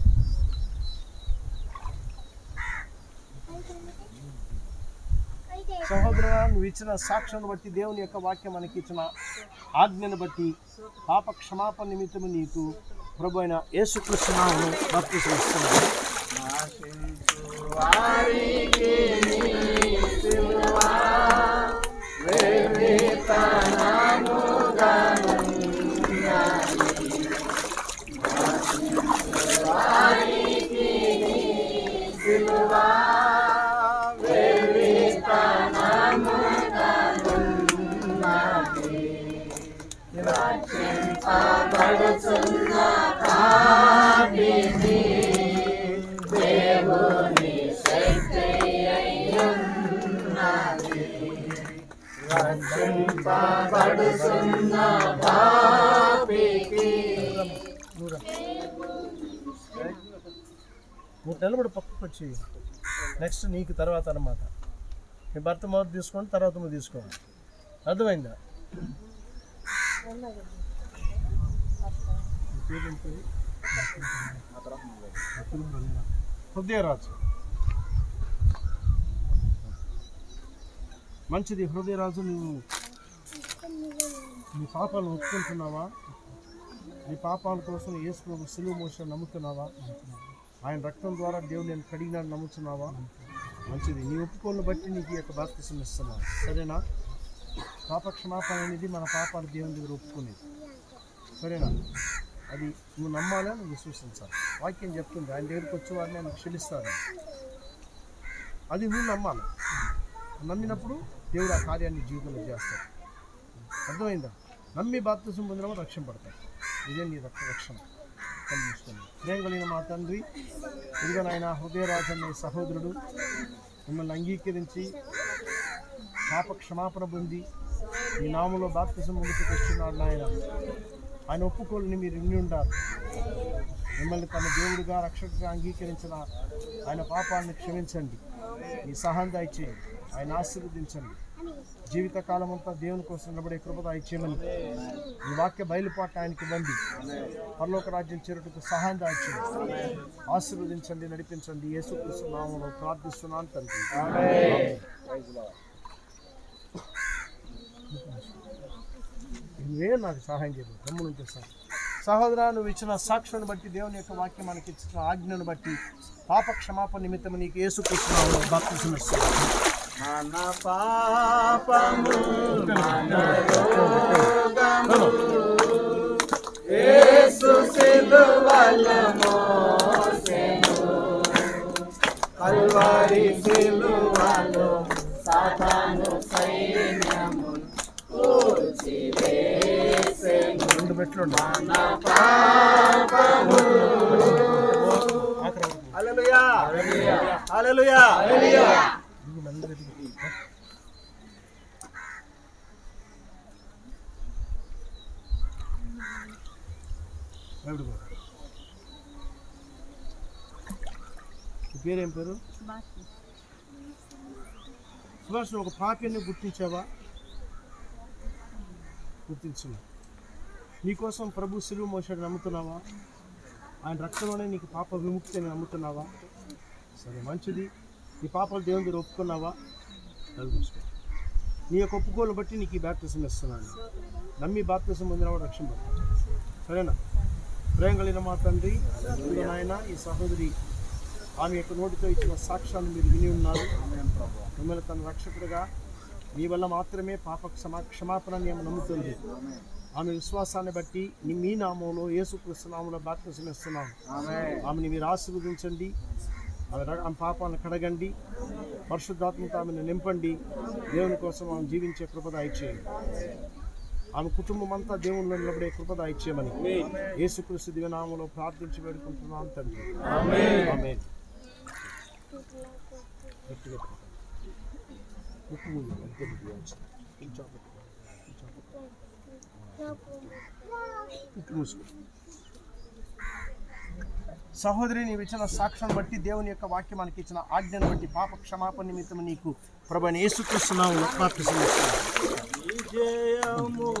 Speaker 2: సహోదరుడా నువ్వు ఇచ్చిన సాక్ష్యాన్ని బట్టి దేవుని యొక్క వాక్యం మనకి ఇచ్చిన ఆజ్ఞను బట్టి పాప క్షమాపణ నిమిత్తము నీకు ప్రభు అయిన యేసుకృష్ణ నామమును బప్తిస్మిస్తున్నాను. నువ్వు నిలబడి పక్కకు వచ్చి నెక్స్ట్ నీకు తర్వాత అన్నమాట మీ భర్త మొదటి తీసుకోండి తర్వాత నువ్వు తీసుకోండి అర్థమైందా నీ పేరు ఏం పేరు? హృదయరాజు మంచిది హృదయరాజు నువ్వు నీ పాపాలను ఒప్పుకుంటున్నావా నీ పాపాల కోసం యేసు ప్రభు సిలువ మోసం నమ్ముతున్నావా ఆయన రక్తం ద్వారా దేవుడు నేను కడిగినాడు నమ్ముతున్నావా మంచిది నీ ఒప్పుకోలను బట్టి నీకు ఈ యొక్క బాప్తిసం ఇస్తున్నాను సరేనా పాప క్షమాపణ అనేది మన పాపాలు దేవుని దగ్గర ఒప్పుకునేది సరేనా అది నువ్వు నమ్మాలా నువ్వు విశ్వసించాలి వాక్యం చెప్తుంది ఆయన దగ్గరికి వచ్చే వారిని ఆయన క్షమిస్తాడు అది నువ్వు నమ్మాలి నమ్మినప్పుడు దేవుడు ఆ కార్యాన్ని జీవితంలో చేస్తాడు అర్థమైందా నమ్మి బాప్తిసం పొందిన రక్షణ పడతాయి ఇదే నీ రక్ష రక్షణ కనిపిస్తుంది ప్రేమ కలిగిన మా తండ్రి ఇదిగో నాయన హృదయరాజు అనే సహోదరుడు మిమ్మల్ని అంగీకరించి పాప క్షమాపణ పొంది ఈ నామంలో బాప్తిజం ముందుకు వస్తున్నాడు నాయన ఆయన ఒప్పుకోలని మీరు విని ఉండాలి మిమ్మల్ని తన దేవుడిగా రక్షకుగా అంగీకరించిన ఆయన పాపాలను క్షమించండి మీ సహాయం దయచేయండి ఆయన ఆశీర్వదించండి జీవితకాలం అంతా దేవుని కోసం నిలబడే కృప దయచేయమని ఈ వాక్య బయలుపాటు ఆయనకి ఇవ్వండి పరలోక రాజ్యం చేరుటకు సహాయం దయచేయండి ఆశీర్వదించండి నడిపించండి యేసుక్రీస్తు నామంలో ప్రార్థిస్తున్నాను తండ్రి ఆమేన్. నువ్వే నాకు సహాయం చేయదు గమ్మునుంటే సార్ సహోదరా నువ్వు ఇచ్చిన సాక్ష్యాన్ని బట్టి దేవుని యొక్క వాక్యం మనకి ఇచ్చిన ఆజ్ఞను బట్టి పాప క్షమాపణ నిమిత్తం నీకు యేసుకృష్ణ బాప్తిజం ఇస్తున్నాను
Speaker 3: మన పాపము మన రోగము యేసు సిలువలో మోసెను కల్వారి సిలువలో సాతాను సైన్యము కూల్చివేసెను
Speaker 2: రెండు మెట్లు ఉన్నాయి.
Speaker 3: మన పాపము
Speaker 2: ఆఖరి వరకు.
Speaker 3: హల్లెలూయా హల్లెలూయా
Speaker 2: దిగు, మెల్లగా దిగు. బయటకు పో. నీ పేరేం పేరు సుభాష్ నువ్వు ఒక పాపిని గుర్తించావా గుర్తించున్నా నీకోసం ప్రభు సిలువ మోసాడు నమ్ముతున్నావా ఆయన రక్తంలోనే నీకు పాప విముక్తి అని నమ్ముతున్నావా సరే మంచిది నీ పాపాలు దేవుని దగ్గర ఒప్పుకున్నావా అది చూసుకో నీ యొక్క ఒప్పుకోలు బట్టి నీకు ఈ బ్యాప్టిజం ఇస్తున్నాను నమ్మి బాప్తిజం పొందినవాడు రక్షణ పొందుతాడు. సరేనా ప్రేమ కలిగిన మా తండ్రి ఇదిగో నాయన ఈ సహోదరి ఆమె యొక్క నోటితో ఇచ్చిన సాక్ష్యాన్ని మీరు విని ఉన్నారు మిమ్మల్ని తన రక్షకుడిగా మీ వల్ల మాత్రమే పాప క్షమా క్షమాపణ మేము నమ్ముతుంది ఆమె విశ్వాసాన్ని బట్టి నీ మీ నామంలో యేసుక్రీస్తు నామంలో బాప్తిజం ఇస్తున్నాను ఆమెని మీరు ఆశీర్వదించండి ఆమె ర- ఆమె పాపాలను కడగండి పరిశుద్ధాత్మతో ఆమెను నింపండి దేవుని కోసం ఆమె జీవించే కృపద ఇచ్చేయండి ఆమె కుటుంబం అంతా దేవునిలో నిలబడే కృపద ఇచ్చేయమని యేసుక్రీస్తు దివ్యనామంలో ప్రార్థించి వేడుకుంటున్నాను తండ్రి ఆమేన్. గట్టిగా పట్టుకో. ముక్కు మూయి, అంతే ముక్కు మూయి. కొంచెం పట్టుకో. కొంచెం పట్టుకో. ముక్కు మూసుకో సహోదరి నీవు ఇచ్చిన సాక్ష్యం బట్టి దేవుని యొక్క వాక్యం మనకి ఇచ్చిన ఆజ్ఞను బట్టి పాప క్షమాపణ నిమిత్తం నీకు ప్రభు యేసుక్రీస్తున్నాము ప్రార్థిస్తున్నాము జయము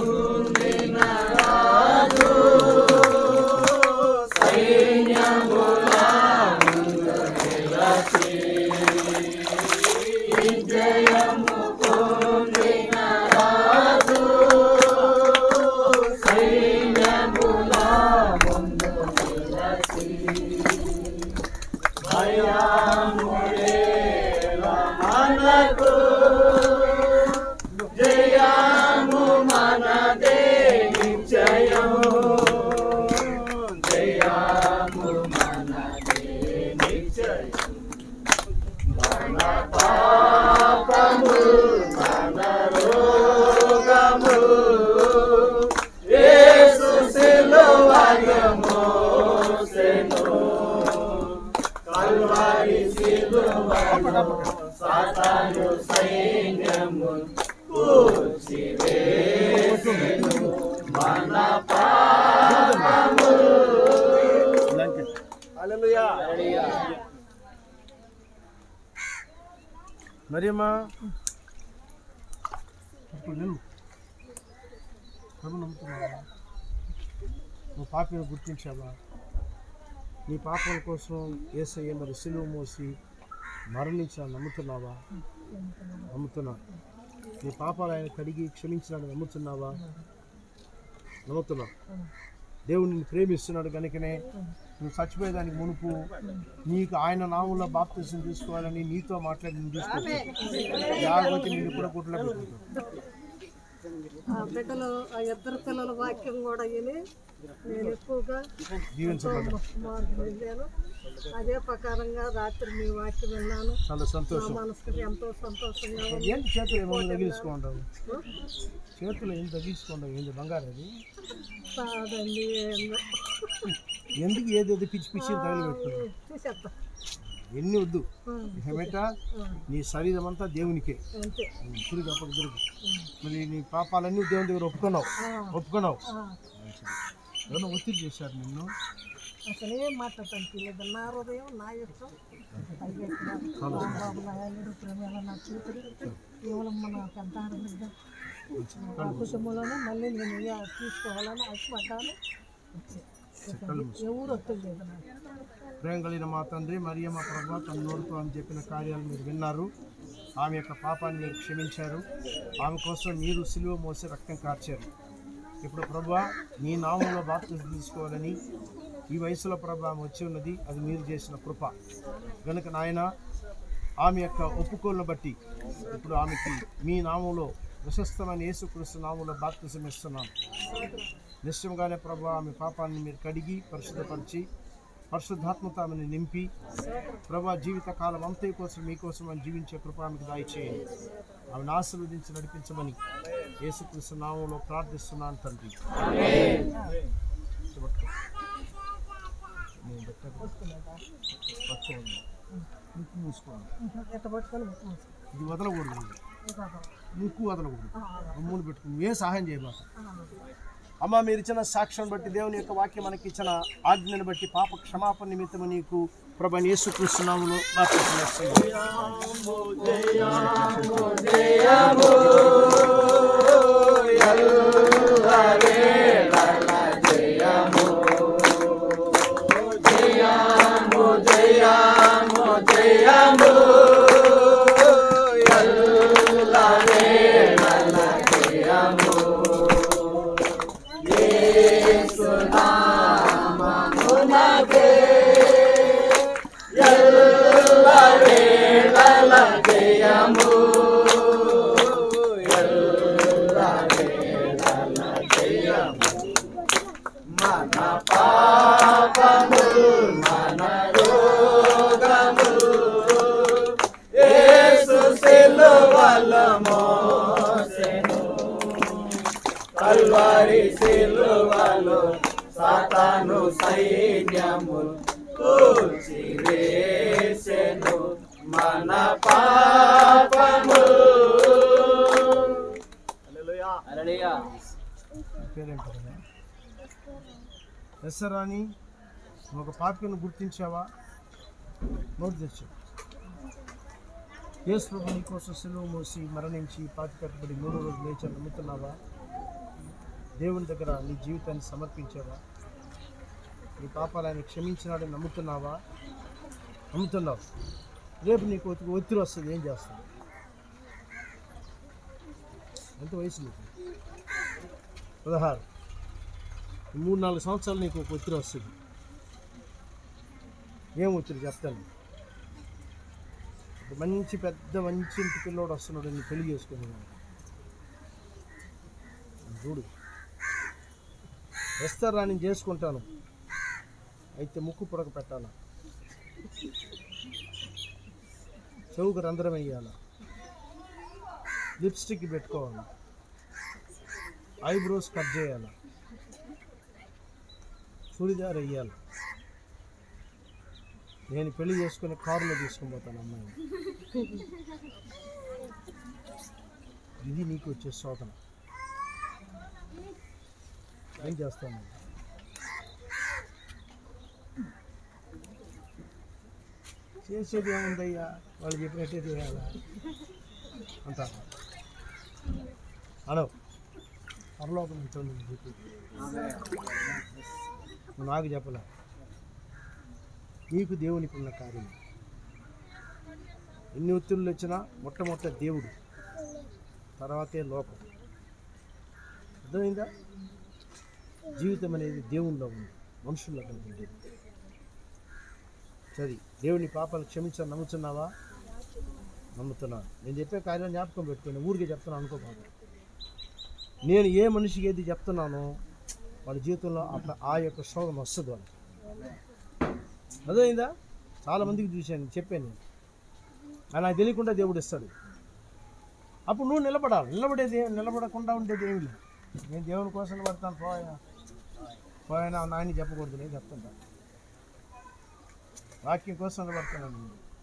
Speaker 3: హల్లెలూయా
Speaker 2: మరియమ్మా ఇప్పుడు నిన్ను ప్రభు నమ్ముతున్నావా నువ్వు పాపిని గుర్తించావా నీ పాపల కోసం ఏసయ్య మరి సిలువ మోసి మరణించా నమ్ముతున్నావా నమ్ముతున్నా నీ పాపాలు ఆయన కడిగి క్షమించినాడు నమ్ముతున్నావా నమ్ముతున్నా దేవుడు నిన్ను ప్రేమిస్తున్నాడు కనుకనే నువ్వు చచ్చిపోయేదానికి మునుపు నీకు ఆయన నామంలో బాప్తిసం తీసుకోవాలని నీతో మాట్లాడి నేను తీసుకొచ్చాను లేకపోతే నేను ఇప్పుడు గుట్లో పెట్టుకుంటాను
Speaker 7: ఆ బిడ్డలు ఆ ఇద్దరు పిల్లల వాక్యం కూడా విని నేను ఎక్కువగా
Speaker 2: దీవించబడ్డా
Speaker 7: మార్పు వెళ్ళాను అదే ప్రకారంగా రాత్రి మీ వాక్యం విన్నాను
Speaker 2: చాలా
Speaker 7: నా
Speaker 2: సంతోషం
Speaker 7: మనసుకి ఎంతో సంతోషంగా ఉంది
Speaker 2: ఏంటి చేతులు ఏమన్నా తగిలించుకుంటావు చేతులు ఏం తగిలించుకుంటావు ఏంటి బంగారు అది
Speaker 7: కాదండి ఏందో.
Speaker 2: ఎందుకు ఏది ఏది పిచ్చి పిచ్చి తగిలి పెట్టుకున్నావు
Speaker 7: చూసేస్తా
Speaker 2: ఎన్ని వద్దు ఏమేట నీ శరీరం అంతా దేవునికే
Speaker 7: అంతే
Speaker 2: తిరిగి అప్పుడు తిరుగు మరి నీ పాపాలన్నీ దేవుని దగ్గర ఒప్పుకున్నావు ఒప్పుకున్నావు ఎవరో ఒత్తిడి చేశారు నిన్ను
Speaker 7: అసలు ఏం మాట్లాడటానికి తెలియదు నా హృదయం నా ఇష్టం బాబు నా అల్లుడు ప్రేమ నా కూతురు కేవలం మన పెద్ద ఆడబిడ్డ ఆ కుటుంబంలోనే మళ్ళీ నేను ఇక తీసుకోవాలని ఆశపడ్డాను ఎవరు వస్తుంది నాకు
Speaker 2: ప్రేమ కలిగిన మా తండ్రి మరియు మా ప్రభా తన నోరుతో అని చెప్పిన కార్యాలు మీరు విన్నారు ఆమె యొక్క పాపాన్ని మీరు క్షమించారు ఆమె కోసం మీరు సిలువ మోసి రక్తం కార్చారు ఇప్పుడు ప్రభా నీ నామంలో బాప్తిజం తీసుకోవాలని ఈ వయసులో ప్రభా ఆమె వచ్చి ఉన్నది అది మీరు చేసిన కృప కనుక నాయన ఆమె యొక్క ఒప్పుకోలను బట్టి ఇప్పుడు ఆమెకి మీ నామంలో ప్రశస్తమైన యేసుక్రీస్తు నామంలో బాప్తిజం ఇస్తున్నాను నిశ్చయంగానే ప్రభు ఆమె పాపాన్ని మీరు కడిగి పరిశుద్ధపరిచి పరిశుద్ధాత్మత ఆమెను నింపి ప్రభా జీవిత కాలం అంతే కోసం మీకోసం అని జీవించే కృప ఆమెకు దయచేయండి ఆమెను ఆశీర్వదించి నడిపించమని యేసుక్రీస్తు నామంలో ప్రార్థిస్తున్నాను తండ్రి పట్టుకో. నేను పెట్టకు. పట్టుకోండి. ముక్కు మూసుకోండి
Speaker 7: ఎట్ట పట్టుకొని ముక్కు మూసుకో.
Speaker 2: ఇది వదలకూడదు
Speaker 7: ఇంకా
Speaker 2: ముక్కు వదలకూడదు అమ్ములు పెట్టుకుని ఏ సహాయం చేయబాక అమ్మ మీరు ఇచ్చిన సాక్ష్యం బట్టి దేవుని యొక్క వాక్యం మనకి ఇచ్చిన ఆజ్ఞను బట్టి పాప క్షమాపణ నిమిత్తము నీకు ప్రభు యేసుక్రీస్తునాములో బాప్తిసం ఇస్తున్నాను. పేరేం కదా ఎస్ రాణి నువ్వు ఒక పాపికను గుర్తించావా నోట్ తెచ్చు యేసు ప్రభు నీకోసం సెలవు మోసి మరణించి పాతి కట్టబడి మూడో రోజు లేచి నమ్ముతున్నావా దేవుని దగ్గర నీ జీవితాన్ని సమర్పించావా నీ పాపాలు ఆయన క్షమించినాడని నమ్ముతున్నావా నమ్ముతున్నావు రేపు నీకు ఒత్తి- ఒత్తిడి వస్తుంది ఏం చేస్తావు ఎంత వయసు నీకు పదహారు ఈ మూడు నాలుగు సంవత్సరాలు నీకు ఒక ఒత్తిడి వస్తుంది ఏం ఒత్తిడి చెప్తాను ఒక మంచి పెద్ద మంచి ఇంటి పిల్లోడు వస్తున్నాడు నేను పెళ్లి చేసుకున్నాను చూడు వస్తారా నేను చేసుకుంటాను అయితే ముక్కు పొడక పెట్టాలా చెవుకు రంధ్రం వేయాలా లిప్స్టిక్ పెట్టుకోవాలి ఐబ్రోస్ కట్ చేయాలి చూడిదార్ వేయాలి నేను పెళ్లి చేసుకుని కారులో తీసుకొని పోతాను అమ్మాయిని ఇది నీకు వచ్చే శోధన ఏం చేస్తాను చేసేది ఏముందయ్యా వాళ్ళు చెప్పినట్టే చేయాలా అంటారు అనవు పరలోకం ఉంటుంది నీకు చెప్పి నువ్వు నాకు చెప్పలే నీకు దేవునికి ఉన్న కార్యం ఎన్ని ఒత్తిళ్ళు వచ్చినా మొట్టమొదట దేవుడు తర్వాతే లోకం అర్థమైందా జీవితం అనేది దేవునిలో ఉంది మనుషుల్లో ఉంటుంది సరే దేవుని పాపాలు క్షమించని నమ్ముతున్నావా నమ్ముతున్నాను నేను చెప్పే కార్యం జ్ఞాపకం పెట్టుకుని ఊరికే చెప్తున్నాను అనుకోబాదు నేను ఏ మనిషికి ఏది చెప్తున్నానో వాళ్ళ జీవితంలో అట్లా ఆ యొక్క శోధన వస్తుంది వాళ్ళకి అర్థమైందా చాలా మందికి చూశాను చెప్పాను నేను అది నాకు తెలియకుండా దేవుడు ఇస్తాడు అప్పుడు నువ్వు నిలబడాలి నిలబడేది ఏం- నిలబడకుండా ఉండేది ఏమి లేదు నేను దేవుని కోసం నిలబడతాను పోయా పోయినా నాయన చెప్పకూడదు నేను చెప్తుంటా వాక్యం కోసం నిలబడుతున్నాను నేను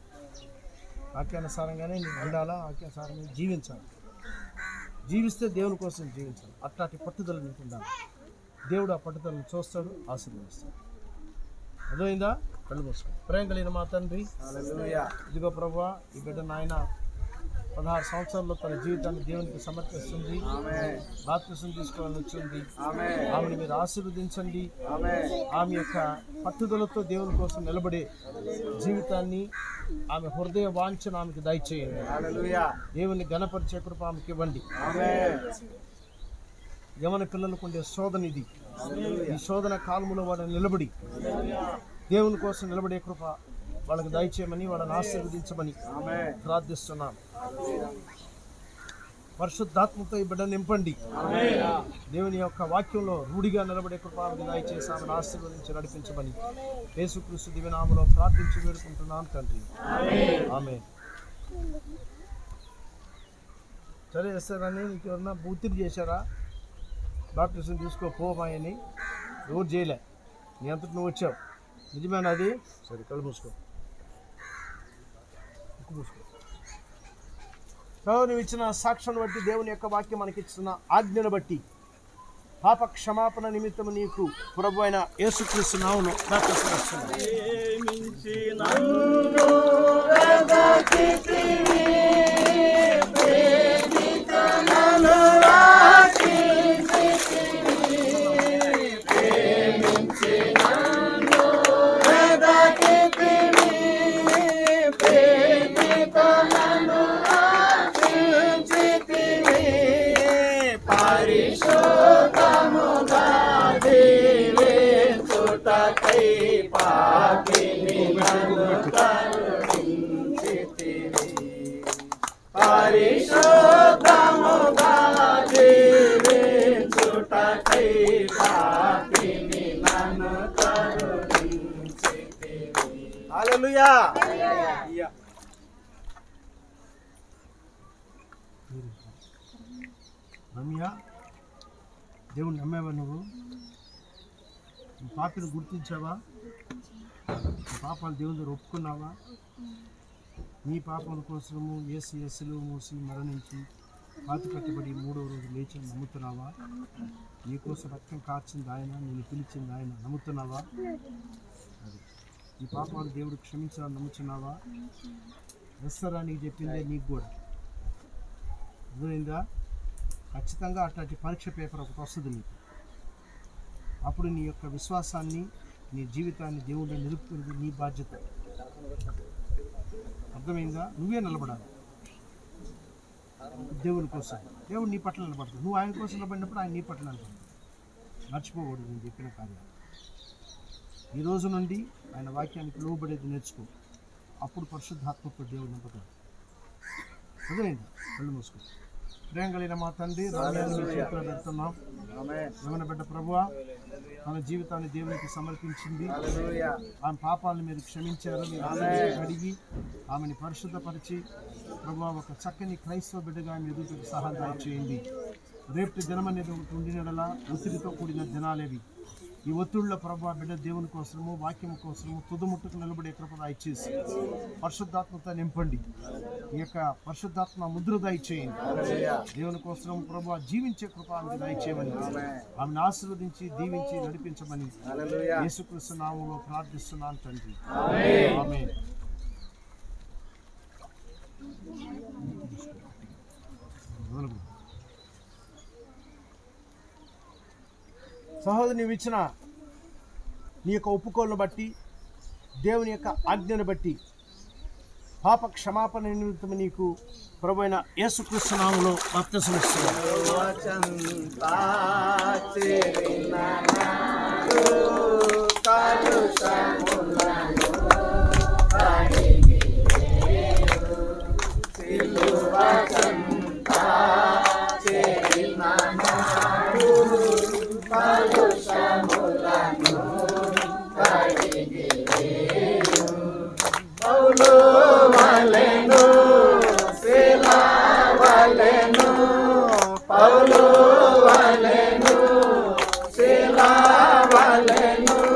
Speaker 2: వాక్యానుసారంగానే నీవు ఉండాలా వాక్యానుసారంగా జీవించాలి జీవిస్తే దేవుని కోసం జీవించాలి అట్లాంటి పట్టుదల నీకు ఉండాలి దేవుడు ఆ పట్టుదలను చూస్తాడు ఆశీర్వదిస్తాడు అర్థమైందా కళ్ళు మూసుకో ప్రేమ కలిగిన మా తండ్రి ఇదిగో ప్రభా ఈ బిడ్డ నాయన పదహారు సంవత్సరాల్లో తన జీవితాన్ని దేవునికి సమర్పిస్తుంది బాప్తిసం తీసుకోవాలని వచ్చింది ఆమెను మీరు ఆశీర్వదించండి ఆమె యొక్క పట్టుదలతో దేవుని కోసం నిలబడే జీవితాన్ని ఆమె హృదయ వాంఛన ఆమెకు దయచేయండి దేవుని గణపరిచే కృప ఆమెకి ఇవ్వండి యవన పిల్లలకు ఉండే శోధన ఇది ఈ శోధన కాలములో వాడు నిలబడి దేవుని కోసం నిలబడే కృప వాళ్ళకి దయచేయమని వాళ్ళని ఆశీర్వదించమని ప్రార్థిస్తున్నాను పరిశుద్ధాత్మతో ఈ బిడ్డ నింపండి దేవుని యొక్క వాక్యంలో రూఢిగా నిలబడే కృప ఆమెకు దయచేసి ఆమెను ఆశీర్వదించి నడిపించమని యేసుక్రీస్తు దివ్యనామలో ప్రార్థించి వేడుకుంటున్నాను తండ్రి ఆమె సరే వేస్తారని నీకు ఎవరన్నా బూతిరి చేశారా బాప్టిజం తీసుకో పోమాయని ఎవరు చేయలే నీ అంతటి నువ్వు వచ్చావు నిజమేనా అది సరే కళ్ళు మూసుకో ముక్కు మూసుకో ప్రభు నువ్వు ఇచ్చిన సాక్ష్యాన్ని బట్టి దేవుని యొక్క వాక్యం మనకి ఇచ్చిన ఆజ్ఞను బట్టి పాప క్షమాపణ నిమిత్తం నీకు ప్రభు అయిన యేసుక్రీస్తు నావును ప్రార్థిస్తున్నాను రమ్య దేవుని నమ్మేవా నువ్వు నీ పాపను గుర్తించావా నీ పాపాలు దేవుని దగ్గర ఒప్పుకున్నావా నీ పాపల కోసము ఏసు ఎస్సులు మూసి మరణించి పాతి కట్టబడి మూడవ రోజు లేచి నమ్ముతున్నావా నీ కోసం రక్తం కార్చింది ఆయన నేను పిలిచింది ఆయన నమ్ముతున్నావా అది ఈ పాపాలు దేవుడు క్షమించాలని నమ్ముతున్నావా ఎస్తరా నీకు చెప్పిందే నీకు కూడా అర్థమైందా ఖచ్చితంగా అట్లాంటి పరీక్ష పేపర్ ఒకటి వస్తుంది నీకు అప్పుడు నీ యొక్క విశ్వాసాన్ని నీ జీవితాన్ని దేవుడు నిలుపుకునేది నీ బాధ్యత అర్థమైందా నువ్వే నిలబడాలి దేవుని కోసం దేవుడు నీ పట్ల నిలబడతాడు నువ్వు ఆయన కోసం నిలబడినప్పుడు ఆయన నీ పట్ల నిలబడతాడు మర్చిపోకూడదు నేను చెప్పిన కార్యాలు ఈ రోజు నుండి ఆయన వాక్యానికి లోబడేది నేర్చుకో అప్పుడు పరిశుద్ధాత్మతో దేవుడు నింపుతాడు అర్థమైందా కళ్ళు మూసుకో ప్రేమ కలిగిన మా తండ్రి రామ్యాన్ని మీ చేతిలో పెడుతున్నాం యవన బిడ్డ ప్రభువా తన జీవితాన్ని దేవునికి సమర్పించింది ఆమె పాపాలను మీరు క్షమించారు మీరు ఆమెను కడిగి ఆమెని పరిశుద్ధపరిచి ప్రభు ఒక చక్కని క్రైస్తవ బిడ్డగా ఆమె ఎదుగుటకు సహాయం చేయండి రేపు దినం అనేది ఒకటి ఉండినడలా ఒత్తిడితో కూడిన దినాలేవి ఈ ఒత్తిడిలో ప్రభు బిడ్డ దేవుని కోసము వాక్యం కోసము తుదముట్టుకు నిలబడే కృప దయచేసి పరిశుద్ధాత్మతో నింపండి ఈ యొక్క పరిశుద్ధాత్మ ముద్ర దయచేయండి దేవుని కోసం ప్రభు జీవించే కృప ఆమెకు దయచేయమని ఆమెను ఆశీర్వదించి దీవించి నడిపించమని యేసుక్రీస్తు నామంలో ప్రార్థిస్తున్నాను తండ్రి ఆమేన్ వదలకు. సహోదరు నీవు ఇచ్చిన నీ యొక్క ఒప్పుకోలను బట్టి దేవుని యొక్క ఆజ్ఞను బట్టి పాప క్షమాపణ నిమిత్తం నీకు ప్రభు అయిన యేసుక్రీస్తు నామంలో బాప్తిసం ఇస్తున్నాను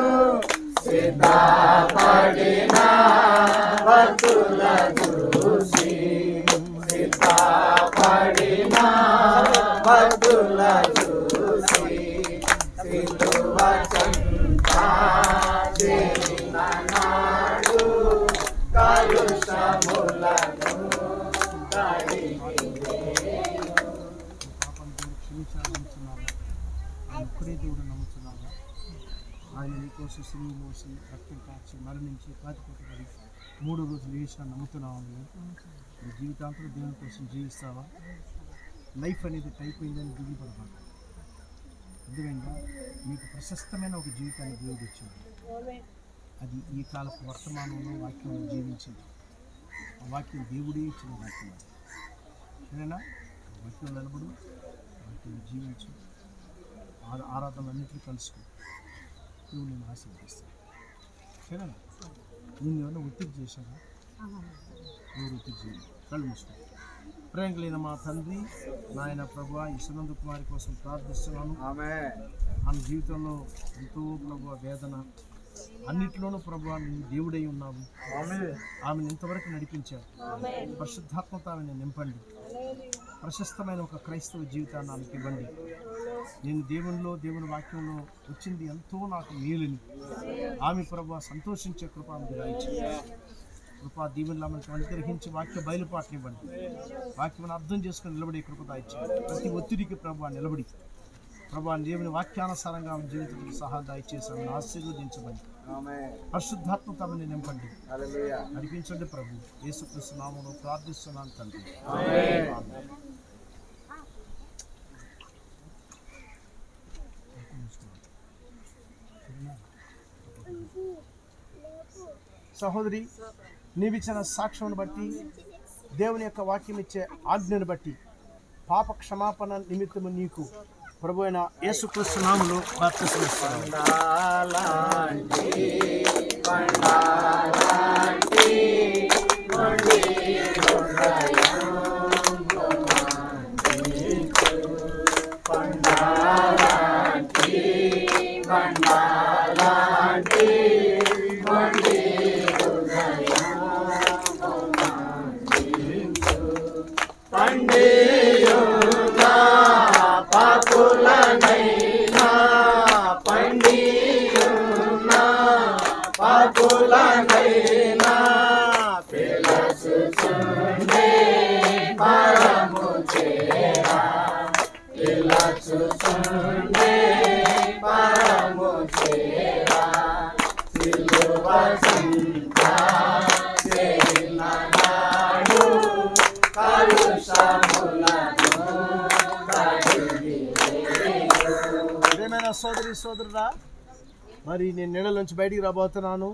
Speaker 8: సిద్ధపడిన భక్తుల చూసి
Speaker 3: భక్తుల చూసి సిలువ చెంత చేరిన నాడు కలుషములను కడిగి
Speaker 2: పాపం దేవుడు క్షమించాలనుచున్నావా ఆయన ఒక్కడే దేవుడు నమ్ముతున్నావా ఆయన నీకోసం సిలువ మోసి రక్తం కాచి మరణించి పాతిపెట్టబడి మూడు రోజులు వేసిన నమ్ముతున్నావా నువ్వు నీ జీవితాంతం దేవుని కోసం జీవిస్తావా లైఫ్ అనేది అయిపోయిందని దిగిపడబాక అర్థమైందా మీకు ప్రశస్తమైన ఒక జీవితాన్ని దేవుడు ఇచ్చింది అది ఈ కాలపు వర్తమానంలో వాక్యంలో జీవించింది ఆ వాక్యం దేవుడే ఇచ్చిన వాక్యం అది. సరేనా వాక్యం నిలబడు వాక్యం జీవించు ఆ- ఆరాధనలన్నింటినీ కలుసుకో నువ్వు నేను ఆశీర్వదిస్తాను సరేనా నిన్ను ఏమైనా ఒత్తిడి చేశారా ఎవరు ఒత్తిడి చేయాలి కళ్ళు మూసుకో ప్రేమ కలిగిన మా తండ్రి నాయన ప్రభు ఈ సునంద కుమారి కోసం ప్రార్థిస్తున్నాను
Speaker 3: ఆమె
Speaker 2: ఆమె జీవితంలో ఎంతో ప్రభు వేదన అన్నిట్లోనూ ప్రభు నీ దేవుడై ఉన్నావు ఆమెను ఇంతవరకు నడిపించావు పరిశుద్ధాత్మత ఆమెను నింపండి ప్రశస్తమైన ఒక క్రైస్తవ జీవితాన్ని ఆమెకి ఇవ్వండి నేను దేవునిలో దేవుని వాక్యంలో వచ్చింది ఎంతో నాకు మేలుని ఆమె ప్రభు సంతోషించే కృప ఆమెకు రాయించి కృపా దీవెనలు ఆమెకు అనుగ్రహించి వాక్య బయలుపాటునివ్వండి వాక్యం అర్థం చేసుకుని నిలబడే కృప దాయిచ్చేయండి ప్రతి ఒత్తిడికి ప్రభు నిలబడి ప్రభా దేవుని వాక్యానుసారంగా ఆమె జీవితంలో సహాయం దయచేసి ఆమెను ఆశీర్వదించమని
Speaker 3: ఆమె
Speaker 2: పరిశుద్ధాత్మక ఆమెను నింపండి
Speaker 3: హల్లెలూయా
Speaker 2: నడిపించండి ప్రభు యేసుక్రీస్తు నామములో ప్రార్థిస్తున్నాను తండ్రి ఆమేన్. సహోదరి నీవిచ్చిన సాక్ష్యం బట్టి దేవుని యొక్క వాక్యం ఇచ్చే ఆజ్ఞను బట్టి పాప క్షమాపణ నిమిత్తము నీకు ప్రభు అయిన యేసుక్రీస్తు నామములో బాప్తిస్మిస్తున్నాను ప్రేమైన సోదరి సోదరుడా మరి నేను నీళ్ళ నుంచి బయటికి రాబోతున్నాను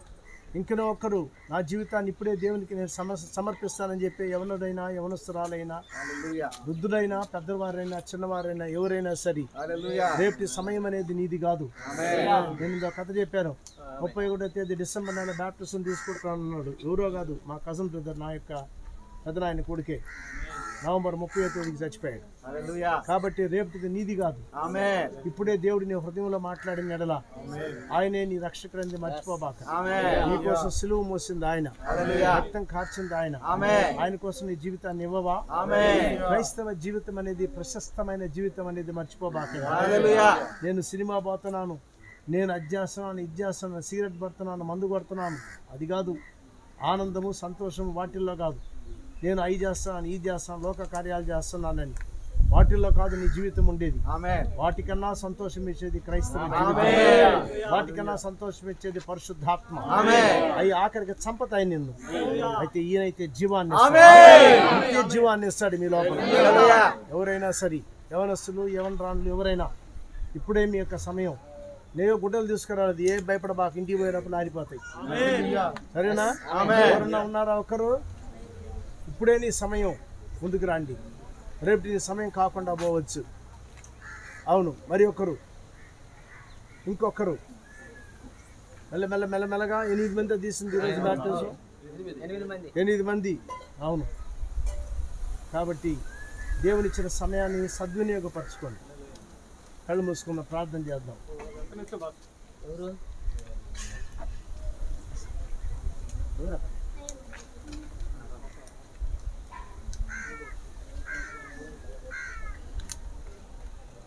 Speaker 2: ఇంకనో ఒక్కరు నా జీవితాన్ని ఇప్పుడే దేవునికి నేను సమ సమర్పిస్తానని చెప్పి ఎవరినైనా యవనస్తురాలైనా
Speaker 3: హల్లెలూయా
Speaker 2: వృద్ధులైనా పెద్దవారైనా చిన్నవారైనా ఎవరైనా సరే
Speaker 3: హల్లెలూయా
Speaker 2: రేపటి సమయం అనేది నీది కాదు నేను ఇంకో కథ చెప్పాను ముప్పై ఒకటో తేదీ డిసెంబర్ నెల బ్యాప్టిజం తీసుకుంటానన్నాడు ఎవరో కాదు మా కజన్ బ్రదర్ నా యొక్క పెద్దనాయన కొడుకే నవంబర్ ముప్పై తేదీకి చచ్చిపోయాడు
Speaker 3: హల్లెలూయా
Speaker 2: కాబట్టి రేపటిది నీది కాదు
Speaker 3: ఆమేన్
Speaker 2: ఇప్పుడే దేవుడు నీ హృదయంలో మాట్లాడిన ఎడల ఆయనే నీ రక్షకుడని మర్చిపోబాక
Speaker 3: ఆమేన్
Speaker 2: నీ కోసం సిలువ మోసింది ఆయన
Speaker 3: హల్లెలూయా
Speaker 2: రక్తం కార్చింది ఆయన
Speaker 3: ఆమేన్
Speaker 2: ఆయన కోసం నీ జీవితాన్ని ఇవ్వవా
Speaker 3: ఆమేన్
Speaker 2: క్రైస్తవ జీవితం అనేది ప్రశస్తమైన జీవితం అనేది మర్చిపోబాక
Speaker 3: హల్లెలూయా
Speaker 2: నేను సినిమా పోతున్నాను నేను అది చేస్తున్నాను ఇది చేస్తున్నాను సిగరెట్ పడుతున్నాను మందు కొడుతున్నాను అది కాదు ఆనందము సంతోషము వాటిల్లో కాదు నేను అవి చేస్తున్నాను ఇది చేస్తున్నాను లోక కార్యాలు చేస్తున్నానని వాటిల్లో కాదు నీ జీవితం ఉండేది
Speaker 3: ఆమేన్
Speaker 2: వాటికన్నా సంతోషం ఇచ్చేది క్రైస్తవ జీవితం.
Speaker 3: ఆమేన్.
Speaker 2: వాటికన్నా సంతోషం ఇచ్చేది పరిశుద్ధాత్మ
Speaker 3: ఆమేన్.
Speaker 2: అవి ఆఖరికి చంపతాయి నిన్ను అయితే ఈయనైతే జీవాన్ని
Speaker 3: ఆమేన్.
Speaker 2: ఇస్తాడు. నిత్య జీవాన్ని ఇస్తాడు మీ లోపల
Speaker 3: హల్లెలూయా
Speaker 2: ఎవరైనా సరే యవనస్తులు యవన రాణులు ఎవరైనా ఇప్పుడే మీ యొక్క సమయం నేను గుడ్డలు తీసుకురాలేదు ఏ భయపడబాక ఇంటికి పోయేటప్పుడు ఆరిపోతాయి సరేనా ఎవరన్నా ఉన్నారా ఒకరు ఇప్పుడే నీ సమయం ముందుకు రండి రేపు నీ సమయం కాకుండా పోవచ్చు అవును మరి ఒకరు ఇంకొకరు మెల్ల మెల్ల మెల్ల మెల్లగా ఎనిమిది మంది తీసింది ఈరోజు బ్యాప్టిజం
Speaker 5: ఎనిమిది మంది
Speaker 2: ఎనిమిది మంది అవును కాబట్టి దేవునిచ్చిన సమయాన్ని సద్వినియోగపరచుకోండి కళ్ళు మూసుకున్న ప్రార్థన చేద్దాం
Speaker 5: ఎవరు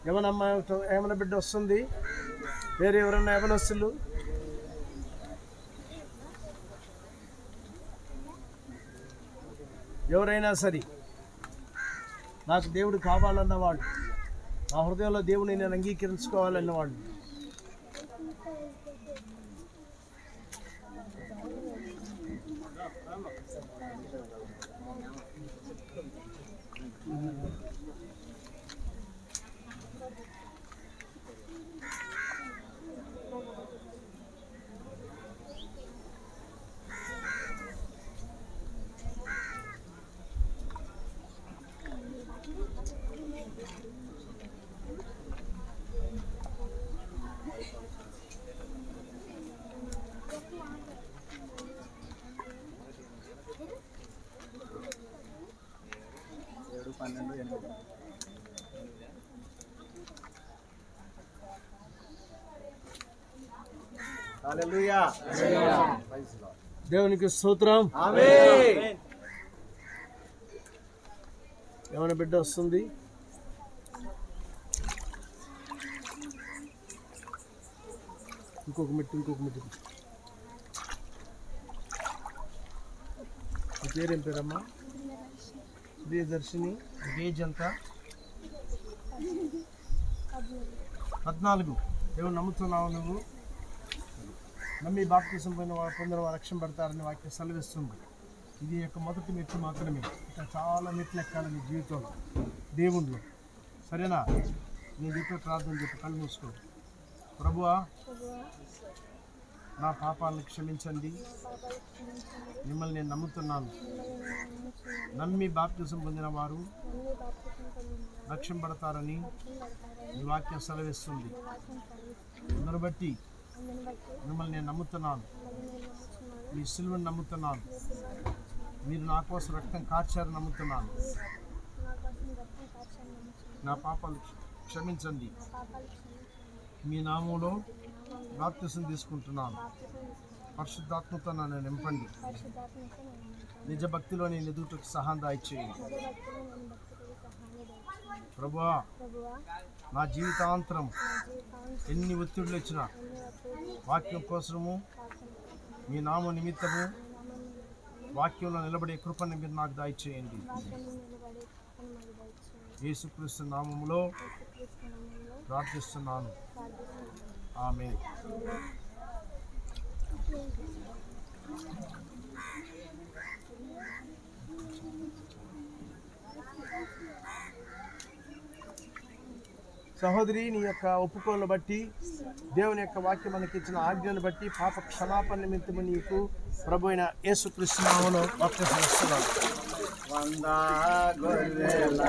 Speaker 2: యవనమ్మ యవన బిడ్డ వస్తుంది వేరే ఎవరన్నా యవనస్తులు ఎవరైనా సరే నాకు దేవుడు కావాలన్నవాడు నా హృదయంలో దేవుని నేను అంగీకరించుకోవాలన్నవాడు
Speaker 3: ఏడు పన్నెండు ఎనిమిది హల్లెలూయా
Speaker 2: దేవునికి స్తోత్రం
Speaker 3: ఆమేన్
Speaker 2: యవన బిడ్డ వస్తుంది ఇంకొక మెట్టు ఇంకొక మెట్టు నీ పేరేం పేరమ్మా ప్రియదర్శిని ఏజ్ ఎంత పద్నాలుగు దేవుడు నమ్ముతున్నావు నువ్వు నమ్మి బాప్తీసం పోయిన వా- పొందిన వారు రక్షణ పడతారని వాక్యం సెలవిస్తుంది ఇది యొక్క మొదటి మెట్టు మాత్రమే ఇంకా చాలా మెట్లు ఎక్కాలి నీ జీవితంలో దేవుళ్ళు సరేనా నేను చెప్పే ప్రార్థన చెప్పి కళ్ళు మూసుకో ప్రభువా నా పాపాలను క్షమించండి మిమ్మల్ని నేను నమ్ముతున్నాను నమ్మి బాప్తిజం పొందిన వారు రక్షింపడతారని ఈ వాక్యం సెలవిస్తుంది అందరు బట్టి మిమ్మల్ని నేను నమ్ముతున్నాను మీ సిలువను నమ్ముతున్నాను మీరు నా కోసం రక్తం కార్చారని నమ్ముతున్నాను నా పాపాలు క్షమించండి మీ నామంలో బాప్తిసం తీసుకుంటున్నాను పరిశుద్ధాత్మతో నన్ను నింపండి నిజ భక్తిలో నేను ఎదుటకు సహాయం దాయిచేయండి ప్రభువా నా జీవితాంతరం ఎన్ని ఒత్తిడులు వచ్చినా వాక్యం కోసము మీ నామ నిమిత్తము వాక్యంలో నిలబడే కృపను మీరు నాకు దాయిచేయండి యేసుక్రీస్తు నామములో ప్రార్థిస్తున్నాను ఆమె సహోదరి నీ యొక్క ఒప్పుకోలను బట్టి దేవుని యొక్క వాక్యం మనకి ఇచ్చిన ఆజ్ఞను బట్టి పాప క్షమాపణ నిమిత్తము నీకు ప్రభు అయిన యేసుక్రీస్తు నామములో బాప్తిసం ఇస్తున్నాను
Speaker 3: వందా గొర్రెల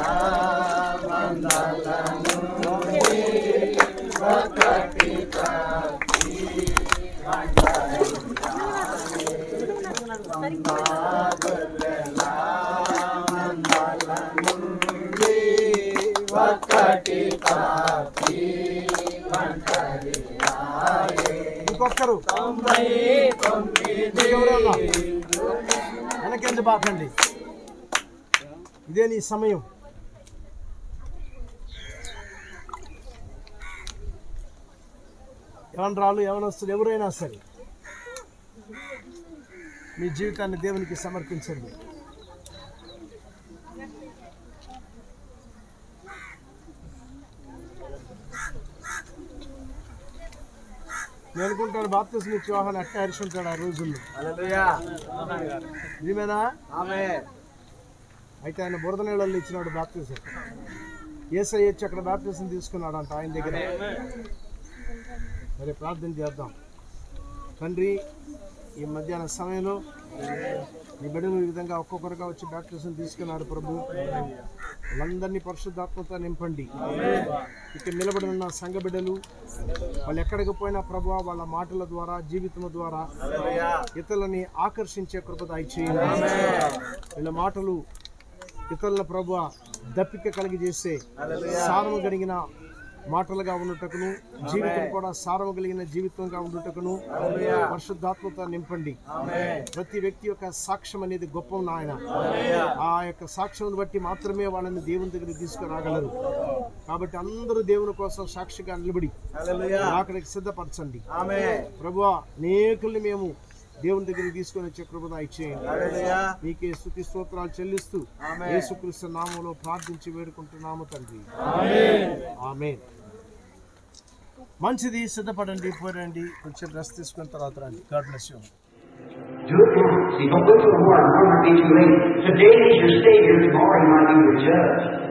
Speaker 2: ఇంకొకరు ఇంకెవరన్నా? వెనకెందు బాకండి ఇదే నీ సమయం యవనరాలు యవనస్తులు ఎవరైనా సరే మీ జీవితాన్ని దేవునికి సమర్పించండి నేను అనుకుంటాను బాప్తిస్మ ఇచ్చి వాహన అట్ట అరిచుంటాడు ఆ రోజుల్లో
Speaker 3: హల్లెలూయా
Speaker 2: నిజమేనా
Speaker 3: ఆమేన్
Speaker 2: అయితే ఆయన బురద నీళ్ళల్లో ఇచ్చినాడు బాప్తిజం ఏసై వచ్చి అక్కడ బాప్తిజం తీసుకున్నాడు అంట ఆయన దగ్గర మరి ప్రార్థన చేద్దాం తండ్రి ఈ మధ్యాహ్న సమయంలో నీ బిడ్డలు ఈ విధంగా ఒక్కొక్కరుగా వచ్చి బాప్తిజం తీసుకున్నారు ప్రభు వాళ్ళందరినీ పరిశుద్ధాత్మతో నింపండి ఇక్కడ నిలబడి ఉన్న సంఘ బిడ్డలు వాళ్ళు ఎక్కడికి పోయినా ప్రభు వాళ్ళ మాటల ద్వారా జీవితం ద్వారా ఇతరులని ఆకర్షించే కృప దయచేయండి వీళ్ళ మాటలు ఇతరుల ప్రభు దప్పిక కలిగి చేసే సారము కలిగిన మాటలుగా ఉండుటకును జీవితం కూడా సారవ కలిగిన జీవితంగా ఉండుటకును పరిశుద్ధాత్మతో నింపండి ప్రతి వ్యక్తి యొక్క సాక్ష్యం అనేది గొప్ప నాయన ఆ యొక్క సాక్ష్యం బట్టి మాత్రమే వాళ్ళని దేవుని దగ్గరికి తీసుకురాగలరు కాబట్టి అందరూ దేవుని కోసం సాక్షిగా నిలబడి అక్కడికి సిద్ధపరచండి ప్రభు అనేకుల్ని మేము దేవుని దగ్గరికి తీసుకొని వచ్చే కృపణ ఇచ్చేయండి మీకే స్థుతి స్తోత్రాలు చెల్లిస్తూ యేసుక్రీస్తు నామంలో ప్రార్థించి వేడుకుంటున్నాము తండ్రి ఆమె మంచిది సిద్ధపడండి పోరండి కొంచెం రెస్ట్ తీసుకున్న తర్వాత రండి god bless you
Speaker 8: Do it now. See, don't wait till tomorrow. Tomorrow might be too late. Today is your Savior. Tomorrow he might be your judge.